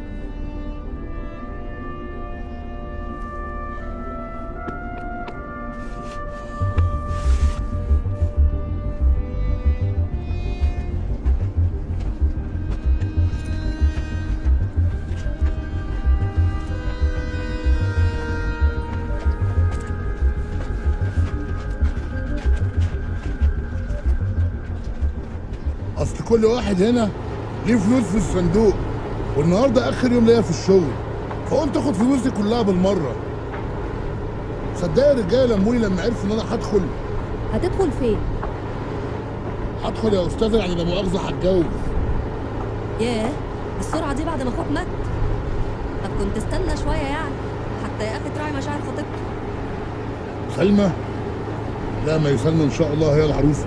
اصل كل واحد هنا ليه فلوس في الصندوق والنهارده اخر يوم ليا في الشغل فقلت اخد فلوسي كلها بالمره صدقني الرجاله لموني لما عرفوا ان انا هدخل هتدخل فين؟ هدخل يا استاذه يعني لا مؤاخذه هتجوز ياه السرعة دي بعد ما اخوك مات طب كنت استنى شوية يعني حتى يا اخي تراعي مشاعر خطيبتك سلمى لا ما يسلمى ان شاء الله هي العروسه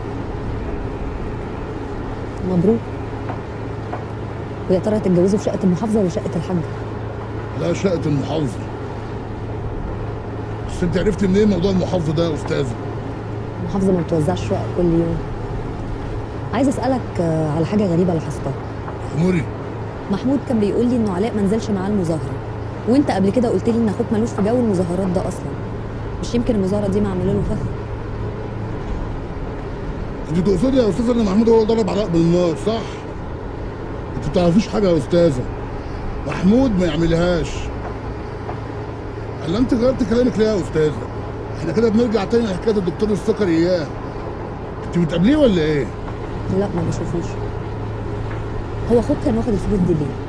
مبروك ويا ترى هتتجوزوا في شقة المحافظة ولا شقة الحاج؟ لا شقه المحافظه بس انت عرفت منين موضوع المحافظه ده يا استاذه المحافظة ما بتوزعش شقق كل يوم عايز اسألك آه، على حاجة غريبة لاحظتها اموري محمود كان بيقول لي انه علاء ما نزلش معاه المظاهرة وانت قبل كده قلت لي ان اخوك ملوش في جو المظاهرات ده اصلا مش يمكن المظاهرة دي معموله له فخ انت تقصدي يا استاذه ان محمود هو اللي ضرب علاء بالنار صح؟ انت ما بتعرفيش حاجه يا استاذه محمود ما يعملهاش هلا انت غيرت كلامك ليه يا استاذه؟ احنا كده بنرجع تاني لحكايه الدكتور السكري اياه انت بتقابليه ولا ايه؟ لا ما بشوفوش هو اخوك كان واخد الفلوس دي ليه؟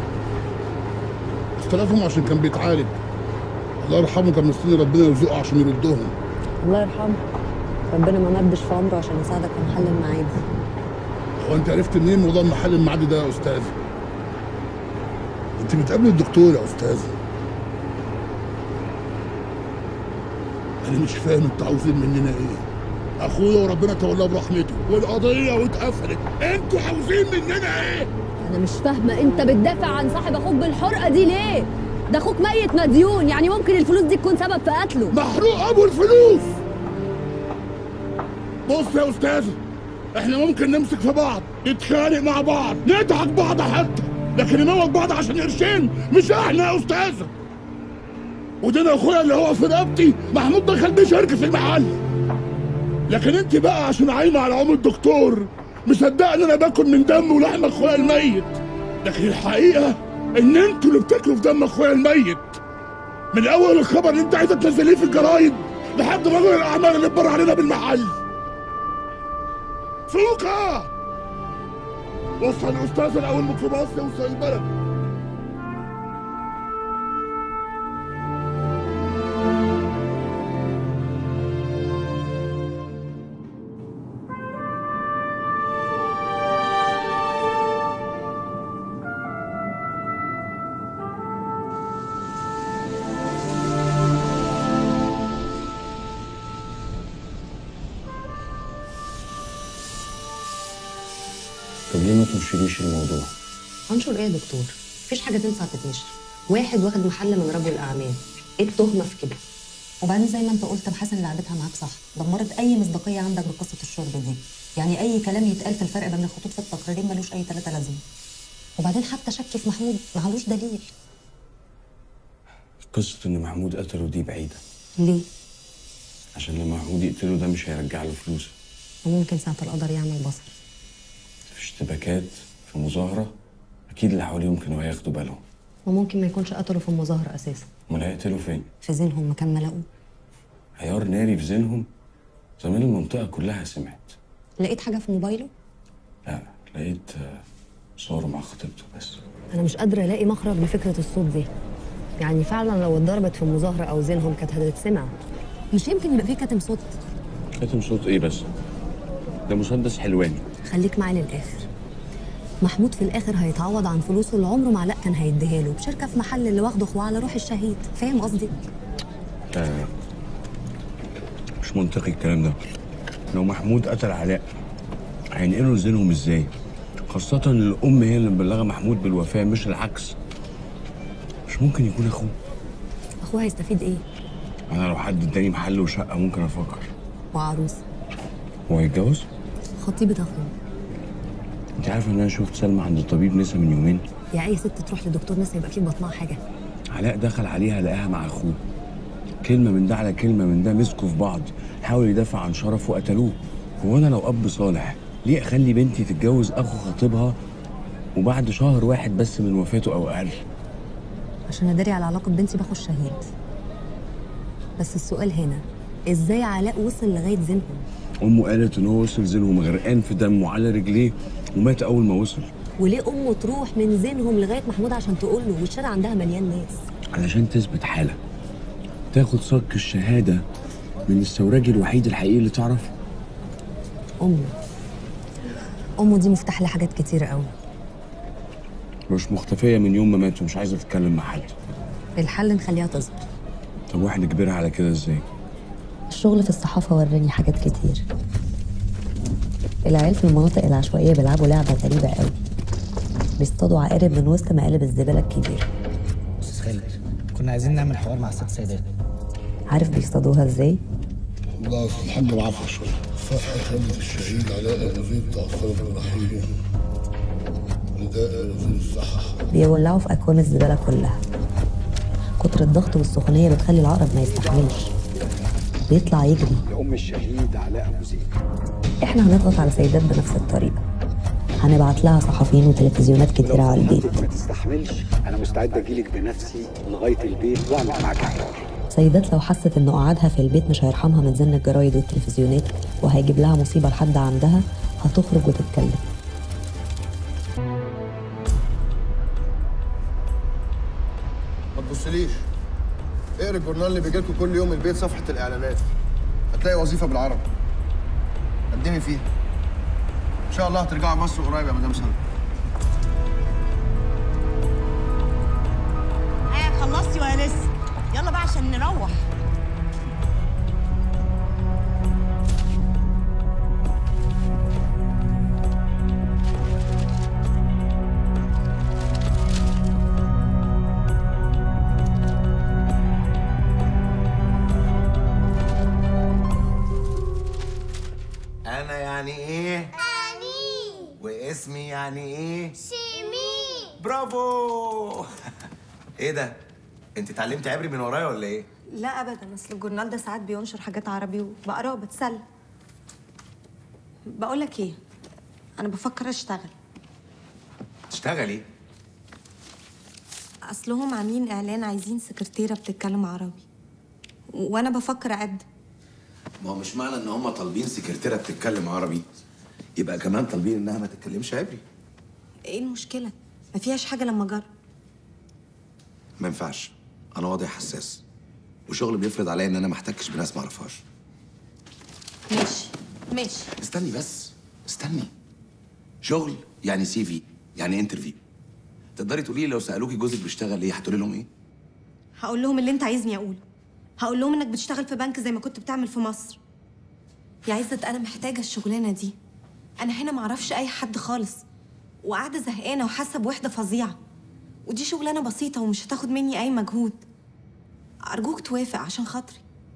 استلفهم عشان كان بيتعالج الله يرحمه كان مستني ربنا يرزقه عشان يردهم الله يرحمه ربنا ما مدش في عمره عشان يساعدك في محل المعادي هو انت عرفت منين موضوع المحل المعدي ده يا استاذ؟ انت بتقابل الدكتور يا استاذ انا مش فاهم انتوا عاوزين مننا ايه اخويا وربنا تولاه برحمته والقضيه واتقفلت انتوا عاوزين مننا ايه انا مش فاهمه انت بتدافع عن صاحب اخوك بالحرقه دي ليه ده اخوك ميت مديون يعني ممكن الفلوس دي تكون سبب في قتله محروق ابو الفلوس بص يا استاذ احنا ممكن نمسك في بعض نتخانق مع بعض نضحك بعض حتى لكن نموت بعض عشان قرشين مش احنا يا استاذ ودينا اخويا اللي هو في رقبتي محمود دخل بيه شركه في المحل لكن انت بقى عشان عايمه على عم الدكتور مصدقه ان انا باكل من دم ولحم اخويا الميت لكن الحقيقه ان انتوا اللي بتاكلوا في دم اخويا الميت من اول الخبر اللي انت عايزه تنزليه في الجرايد لحد رجل الاعمال اللي اتبرع علينا بالمحل سوكا وصل الاستاذ الاول ميكروباص يوصل البلد طب ليه ما تنشريش الموضوع انشر ايه يا دكتور مفيش حاجه تنفع تتنشر واحد واخد محل من رجل اعمال ايه التهمه في كده وبعدين زي ما انت قلت محاسن اللي لعبتها معاك صح دمرت اي مصداقيه عندك بقصه الشرب دي يعني اي كلام يتقال في الفرق بين الخطوط في التقريرين ملوش اي تلاته لازمه وبعدين حتى شك في محمود معلوش دليل قصة إن محمود قتله دي بعيدة ليه عشان لما محمود يقتله ده مش هيرجع له فلوسه وممكن ساعه القدر يعمل بصر في اشتباكات في مظاهرة أكيد اللي حواليهم كانوا هياخدوا بالهم وممكن ما يكونش قتله في المظاهره اساسا أمال هيقتلوا فين؟ في ذهنهم مكان ما لقوه عيار ناري في ذهنهم زمان المنطقة كلها سمعت لقيت حاجه في موبايله لا لقيت آه، صوره مع خطيبته بس انا مش قادره الاقي مخرج لفكره الصوت دي يعني فعلا لو اتضربت في مظاهره او زينهم كانت هتتسمع مش يمكن يبقى في كاتم صوت كاتم صوت إيه بس؟ ده مسدس حلواني خليك معايا للاخر محمود في الاخر هيتعوض عن فلوسه اللي عمره ما علاء كان هيديها له بشركه في محل اللي واخده اخوه على روح الشهيد فاهم قصدي لا مش منطقي الكلام ده لو محمود قتل علاء هينقلوا لزينهم ازاي خاصة إن الأم هي اللي مبلغة محمود بالوفاة مش العكس مش ممكن يكون أخوه اخوه هيستفيد ايه أنا لو حد اداني محل وشقة ممكن أفكر وعروس هو هيتجوز؟ خطيبه اخوه أنت عارف إن أنا شفت سلمى عند الطبيب نسا من يومين يا اي ست تروح لدكتور نسا يبقى في بطنها حاجه علاء دخل عليها لقاها مع أخوه كلمة من ده على كلمة من ده مسكوا في بعض حاول يدافع عن شرفه وقتلوه هو أنا لو أب صالح ليه أخلي بنتي تتجوز أخو خطيبها وبعد شهر واحد بس من وفاته أو أقل عشان اداري على علاقه بنتي باخو الشهيد بس السؤال هنا ازاي علاء وصل لغايه زينهم أمه قالت إن هو وصل زينهم غرقان في دمه على رجليه ومات أول ما وصل وليه امه تروح من زينهم لغايه محمود عشان تقول له والشارع عندها مليان ناس علشان تثبت حالة تاخد صك الشهادة من السوراجي الوحيد الحقيقي اللي تعرفه امه امه دي مفتاح لحاجات كتير قوي مش مختفية من يوم ما مات ومش عايزة تتكلم مع حد الحل نخليها تظهر طب واحنا نجبرها على كده ازاي؟ الشغل في الصحافه وراني حاجات كتير العيال في المناطق العشوائيه بيلعبوا لعبه غريبه قوي بيصطادوا عقارب من وسط مقالب الزباله الكبيره استاذ خالد كنا عايزين نعمل حوار مع الست سيدات عارف بيصطادوها ازاي لا أصل الحاج معفر شوية صفحة خالد الشهيد علاء الوزير بتاع الطلب الرحيم نداء وزير الصحة بيولعوا في اكوام الزباله كلها كتر الضغط والسخونيه بتخلي العقرب ما يستحملش بيطلع يجري لأم الشهيد علاء أبو زيد احنا هنضغط على سيدات بنفس الطريقه هنبعت لها صحفيين وتلفزيونات كتيره على البيت ما تستحملش أنا مستعد أجيلك بنفسي لغاية البيت وأعمل معاك حوار سيدات لو حست ان قعدها في البيت مش هيرحمها من زن الجرايد والتلفزيونات وهيجيب لها مصيبه لحد عندها هتخرج وتتكلم ما تبصليش اقرا الجورنال اللي بيجيلكوا كل يوم البيت صفحة الإعلانات هتلاقي وظيفة بالعربي قدمي فيها إن شاء الله هترجعي مصر قريب يا مدام سلمى ايه خلصتي ولا لسه يلا بقى عشان نروح انا يعني ايه اني واسمي يعني ايه شيمي برافو ايه ده انت اتعلمتي عبري من ورايا ولا ايه لا ابدا اصل الجورنال ده ساعات بينشر حاجات عربي وبقراه وبتسلى بقول لك ايه انا بفكر اشتغل تشتغلي اصلهم عاملين اعلان عايزين سكرتيره بتتكلم عربي وانا بفكر اقدم ما هو مش معنى ان هم طالبين سكرتيره بتتكلم عربي يبقى كمان طالبين انها ما تتكلمش عبري ايه المشكله ما فيهاش حاجه لما اجرب ما ينفعش انا واضح حساس وشغل بيفرض عليا ان انا ما احتكش بناس ما اعرفهاش ماشي ماشي استني بس استني شغل يعني سي في يعني انترفيو تقدري تقولي لي لو سالوكي جوزك بيشتغل ايه هتقولي لهم ايه هقول لهم اللي انت عايزني اقوله هقول لهم انك بتشتغل في بنك زي ما كنت بتعمل في مصر يا عزت انا محتاجه الشغلانه دي انا هنا معرفش اي حد خالص وقاعده زهقانه وحاسه بوحده فظيعه ودي شغلانه بسيطه ومش هتاخد مني اي مجهود ارجوك توافق عشان خاطري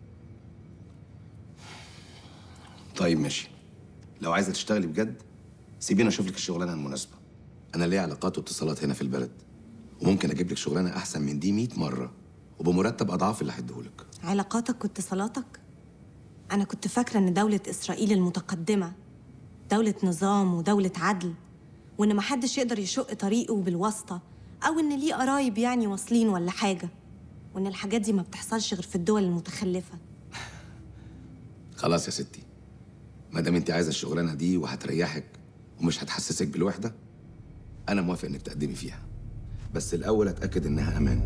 طيب ماشي لو عايزه تشتغلي بجد سيبيني اشوف لك الشغلانه المناسبه انا ليا علاقات واتصالات هنا في البلد وممكن اجيب لك شغلانه احسن من دي 100 مره وبمرتب اضعاف اللي هديهولك علاقاتك واتصالاتك انا كنت فاكره ان دوله اسرائيل المتقدمه دوله نظام ودوله عدل وان محدش يقدر يشق طريقه بالواسطه او ان ليه قرايب يعني واصلين ولا حاجه وان الحاجات دي ما بتحصلش غير في الدول المتخلفه خلاص يا ستي ما دام انت عايزه الشغلانه دي وهتريحك ومش هتحسسك بالوحده انا موافق انك تقدمي فيها بس الاول اتاكد انها امان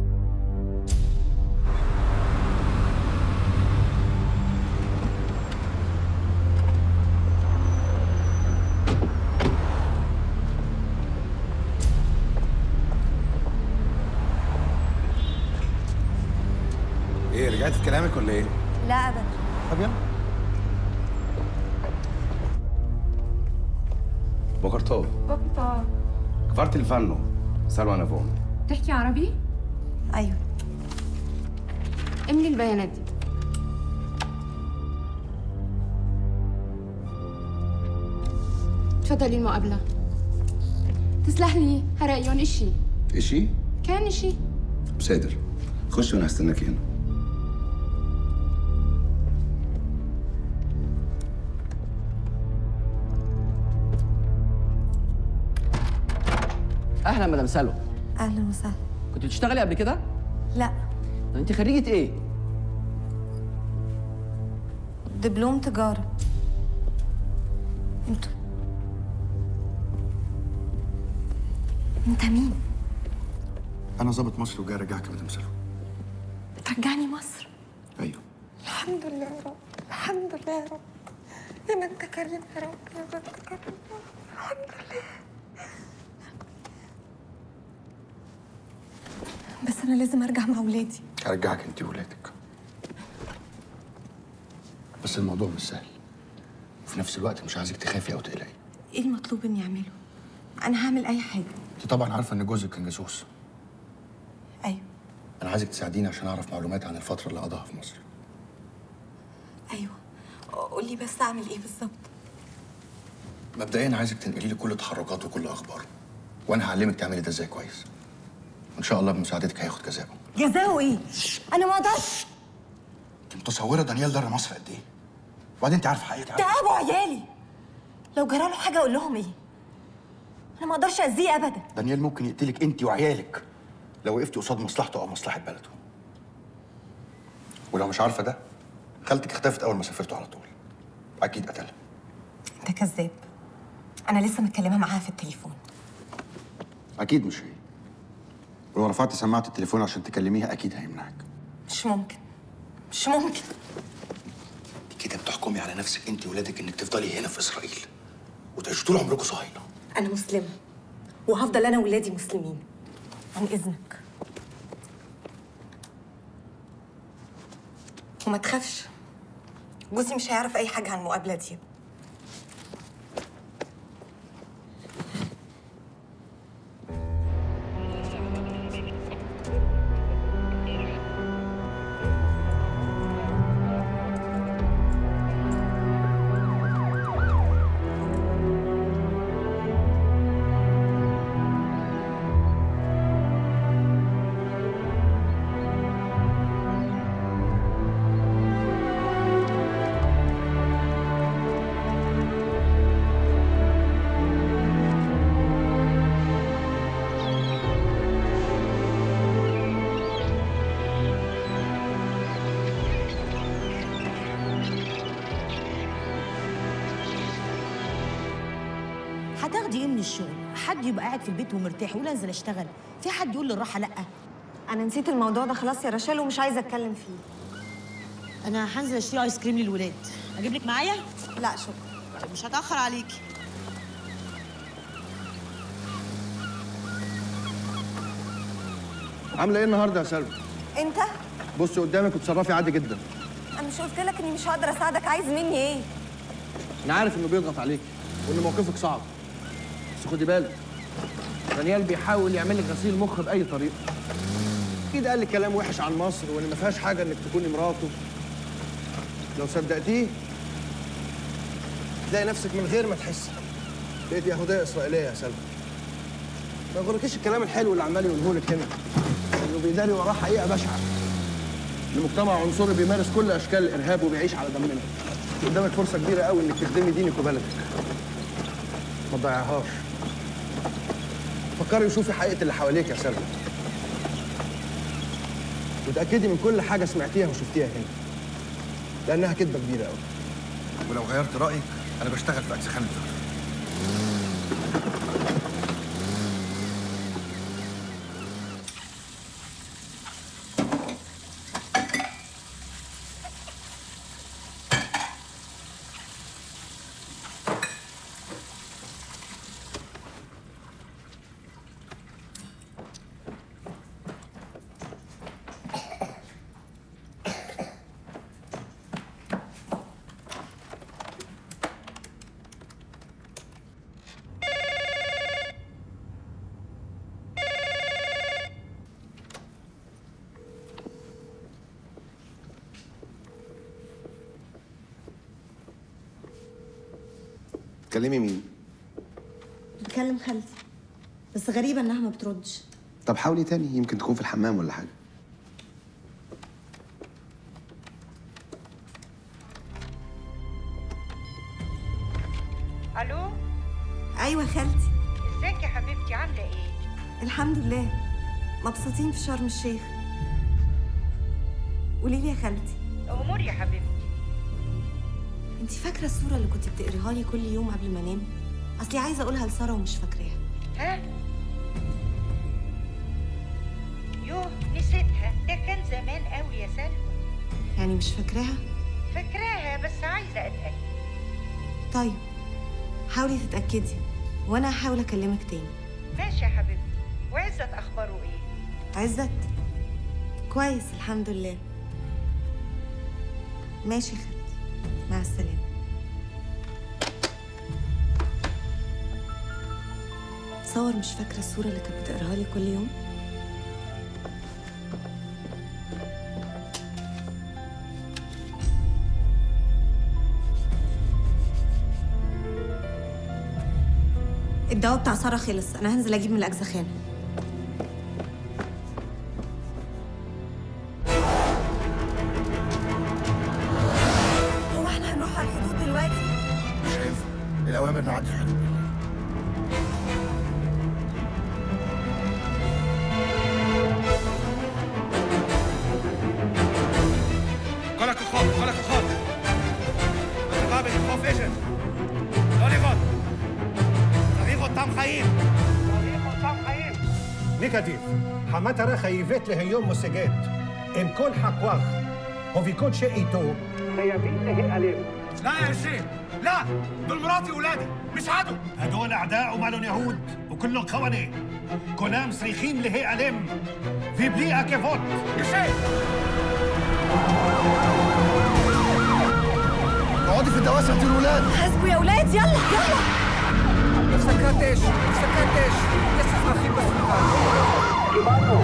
ايه رجعت في كلامك ولا ايه؟ لا ابدا طب يلا بوكرتو بابا كفرت الفانو سلوى نافون تحكي عربي؟ ايوه املي البيانات دي تفضلي المقابلة تسلح لي هرأيون اشي اشي كان اشي بسادر خش وانا هستناك هنا اهلا مدام سلوى اهلا وسهلا كنت بتشتغلي قبل كده لا طب انت خريجه ايه دبلوم تجاره انتوا انت مين انا ظابط مصر وجاي ارجعك يا مدام سلوى ترجعني مصر ايوه الحمد لله يا رب الحمد لله يا رب يا ما انت كريم يا رب يا ما انت كريم الحمد لله بس انا لازم ارجع مع ولادي هرجعك انت وولادك بس الموضوع مش سهل وفي نفس الوقت مش عايزك تخافي او تقلقي ايه المطلوب اني اعمله انا هعمل اي حاجه انت طبعا عارفه ان جوزك كان جاسوس ايوه انا عايزك تساعديني عشان اعرف معلومات عن الفتره اللي قضاها في مصر ايوه قول لي بس اعمل ايه بالظبط مبدئيا عايزك تنقلي لي كل تحركاته وكل اخباره وانا هعلمك تعملي ده ازاي كويس وان شاء الله بمساعدتك هياخد جزاءه جزاؤه ايه انا ما اقدرش انت متصوره دانيال ده مصر قد ايه وبعدين انت عارفه حقيقه ده ابو عيالي لو جرى له حاجه اقول لهم ايه انا ما اقدرش اذيه ابدا دانيال ممكن يقتلك انت وعيالك لو وقفتي قصاد مصلحته او مصلحه بلده ولو مش عارفه ده خالتك اختفت اول ما سافرتوا على طول اكيد قتلها انت كذاب انا لسه متكلمه معاها في التليفون اكيد مش هي ولو رفعت سماعه التليفون عشان تكلميها اكيد هيمنعك مش ممكن مش ممكن كده بتحكمي على نفسك انت وولادك انك تفضلي هنا في اسرائيل وتعيشوا طول عمركم صهاينه انا مسلمه وهفضل انا وولادي مسلمين عن اذنك وما تخافش جوزي مش هيعرف اي حاجه عن المقابله دي هتاخدي ايه من الشغل؟ حد يبقى قاعد في البيت ومرتاح يقول انزل اشتغل، في حد يقول للراحه لا. انا نسيت الموضوع ده خلاص يا رشال ومش عايزه اتكلم فيه انا هنزل اشتري ايس كريم للولاد، اجيب لك معايا؟ لا شكرا مش هتاخر عليكي. عامله ايه النهارده يا سلمى انت بصي قدامك وتصرفي عادي جدا انا مش قلت لك اني مش هقدر اساعدك عايز مني ايه انا عارف انه بيضغط عليك وان موقفك صعب بس خدي بالك دانيال بيحاول يعمل لك غسيل مخ باي طريقه اكيد قال لي كلام وحش عن مصر وان ما فيهاش حاجه انك تكوني مراته لو صدقتيه تلاقي نفسك من غير ما تحسي بقيت يهوديه اسرائيليه يا سلمى ما يغركيش الكلام الحلو اللي عمال يقوله لك هنا انه بيداري وراه حقيقه بشعه المجتمع عنصري بيمارس كل اشكال الارهاب وبيعيش على دمنا قدامك فرصه كبيره قوي انك تخدمي دينك وبلدك ما تضيعهاش فكري وشوفي حقيقه اللي حواليك يا سلمى وتاكدي من كل حاجه سمعتيها وشفتيها هنا لانها كذبه كبيره قوي ولو غيرت رايك انا بشتغل في اجزخان الفكر تكلمي مين بكلم خالتي بس غريبة إنها ما بتردش طب حاولي تاني يمكن تكون في الحمام ولا حاجه الو أيوة خالتي ازيك يا حبيبتي عامله ايه الحمد لله مبسوطين في شرم الشيخ قولي لي يا خالتي امور يا حبيبتي انت فاكرة الصورة اللي كنت بتقريها لي كل يوم قبل ما انام؟ أصلي عايزة أقولها لسارة ومش فاكراها ها يوه نسيتها ده كان زمان قوي يا سلمى يعني مش فاكراها؟ فاكراها بس عايزه اتاكد طيب حاولي تتأكدي وأنا هحاول أكلمك تاني ماشي يا حبيبتي وعزت اخباره ايه عزت كويس الحمد لله ماشي يا خالتي مع السلامة تصور مش فاكرة الصورة اللي كانت بتقراها لي كل يوم الدواء بتاع سارة خلص أنا هنزل أجيب من الأجزخانة هو احنا هنروح على الحدود دلوقتي؟ مش هينفع الاوامر نعدي الحدود כל הכוחות, כל הכוחות. מטרה בחופש. לא לראות. צריך אותם חיים. צריך אותם חיים. נגטיב, המטרה חייבת להיות מושגת. עם כל הכוח ובכל שאיתו, חייבים להיעלם. لا يا شيخ لا دول مراتي وولادي مش عدو هدول أعداء ومالهم يهود وكلهم خونة كلام صريخين להיעלם ובלי עקבות. يا شيخ اقعدي في الدواسة انت الولاد حاسبوا يا ولاد يلا يلا הפסקת אש, הפסקת אש. יש אזרחים בסביבה.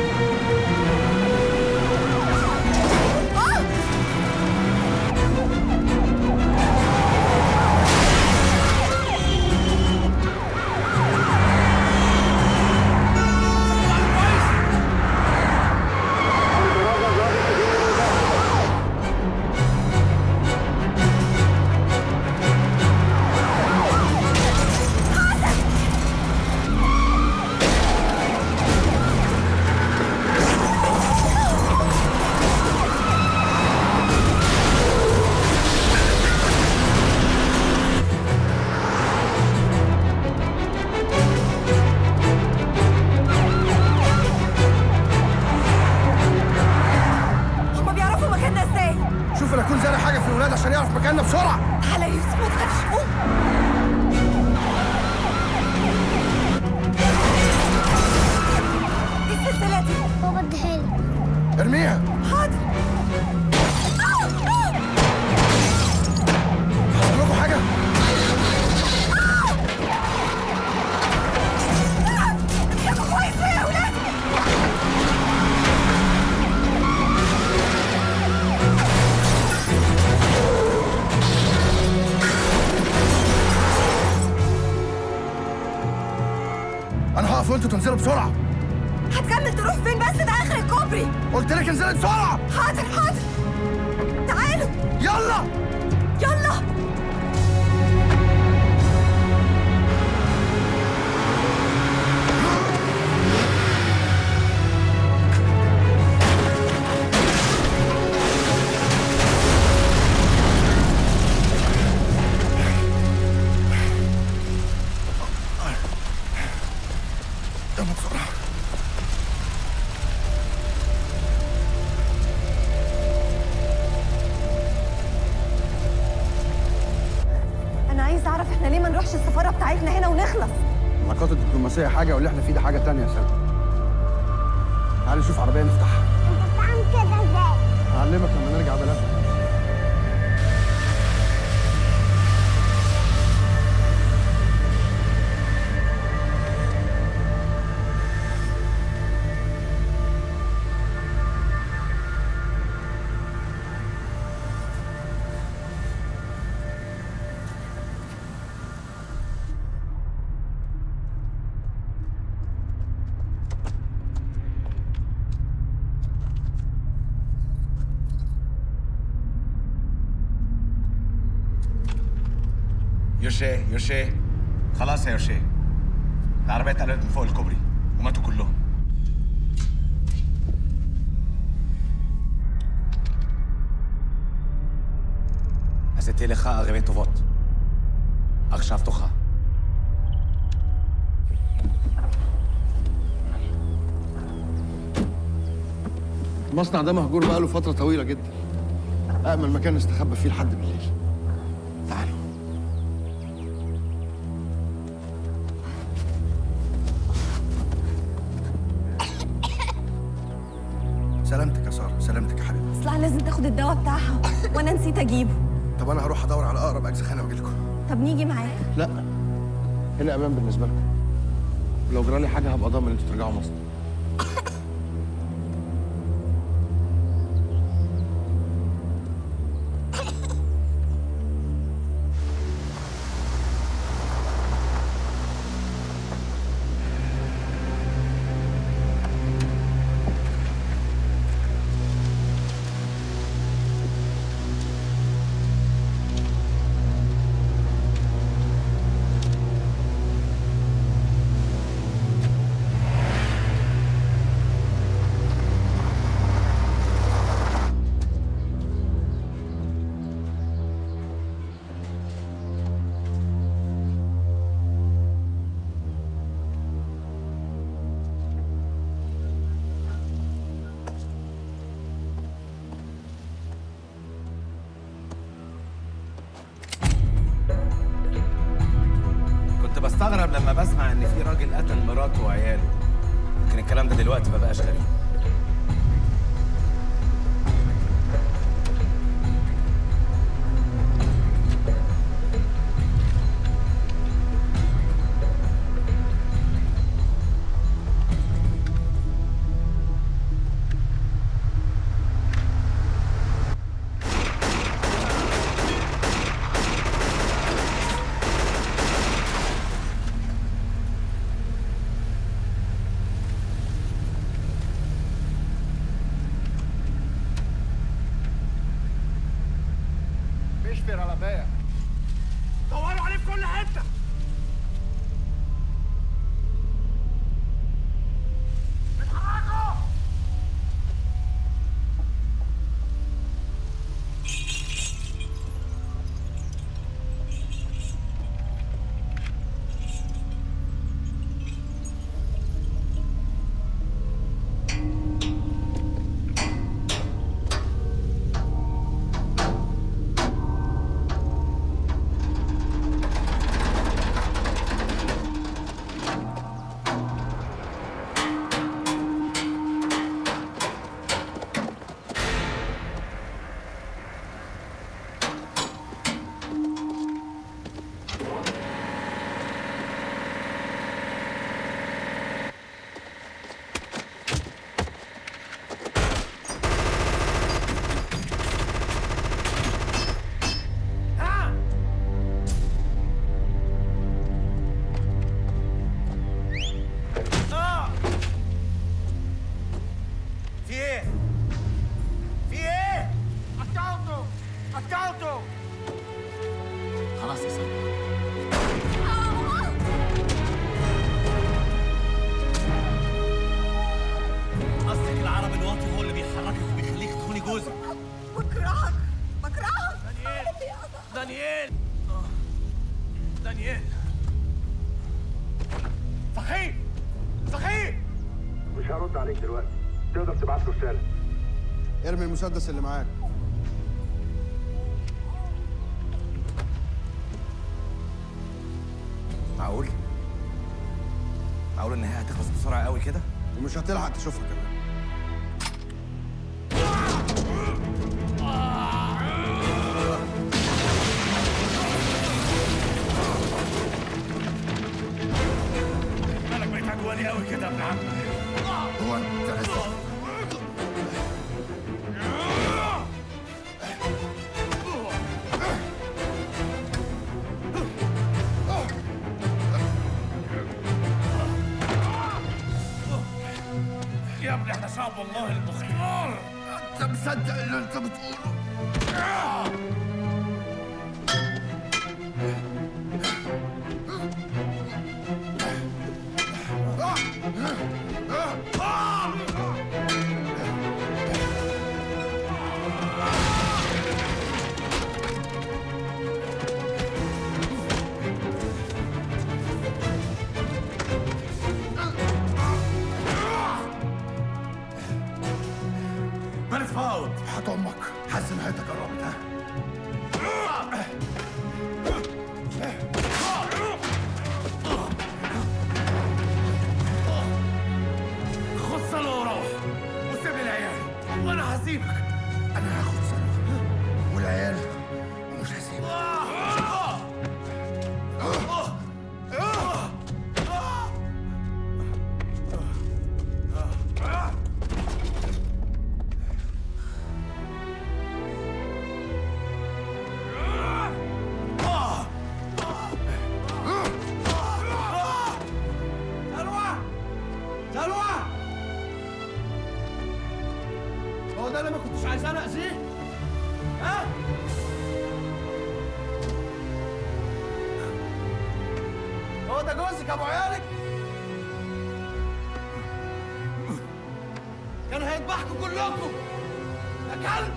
آه! انا هقف وانتوا تنزلوا بسرعه هتكمل تروح فين بس ده اخر الكوبري قلت لك انزلي بسرعه حاضر حاضر تعالوا يلا يلا يلا بسرعه انا عايز اعرف احنا ليه ما نروحش السفاره بتاعتنا هنا ونخلص العلاقات الدبلوماسيه حاجه واللي احنا فيه ده حاجه تانية يا سلمى تعالي نشوف عربيه نفتحها هعلمك لما نرجع بلدنا يوشي يوشي خلاص يا يوشي العربية اتقلبت من فوق الكوبري وماتوا كلهم עשיתי לך ערבי טובות. עכשיו תורך. المصنع ده مهجور بقاله فتره طويله جدا امن مكان نستخبى فيه لحد بالليل تعالوا سلامتك يا ساره سلامتك يا حبيبي اصلها لازم تاخد الدواء بتاعها وانا نسيت اجيبه طب انا هروح ادور على اقرب اجزخانه واجي لكم طب نيجي معاك لا هنا امان بالنسبه لكم ولو جرالي حاجه هبقى ضامن انتوا ترجعوا مصر كنت بستغرب لما بسمع ان في راجل قتل مراته وعياله لكن الكلام ده دلوقتي ما بقاش غريب بيشفر على بايع دوروا عليه في كل حته اتحركوا هرد عليك دلوقتي تقدر تبعت له رساله ارمي المسدس اللي معاك معقول؟ معقول ان هي هتخلص بسرعه قوي كده؟ ومش هتلحق تشوفها كمان مالك بقيت عدواني قوي كده يا ابن عم هو انت لسه يا ابني احنا شعب الله المختار انت مصدق اللي انت بتقوله مالك فاوت هات امك حسن حياتك قربت ها خد صلاة وروح وسيب لي العيال وانا هسيبك انا هاخد سنه والعيال مش هسيبك سلوى سلوى هو ده اللي ما كنتش عايز انا اذيه ها هو ده جوزك ابو عيالك كان هيذبحكم كلكم يا كلب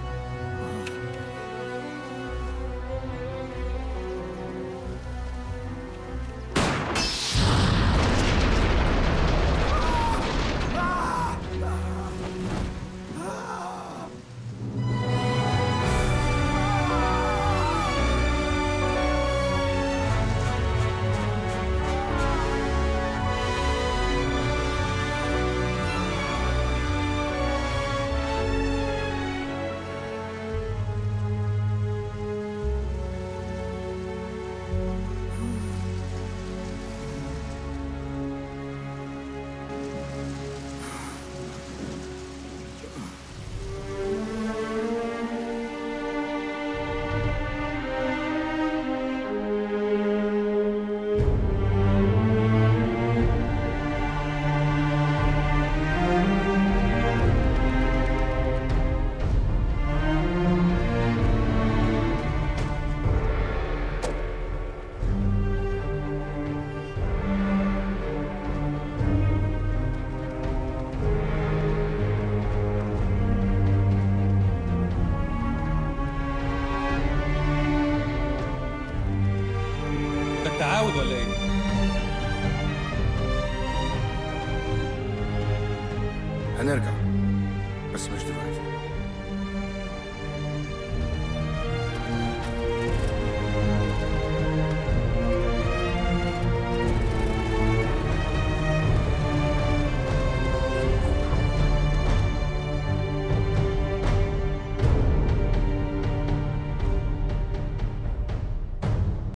ده التعاود ولا ايه؟ هنرجع بس مش دلوقتي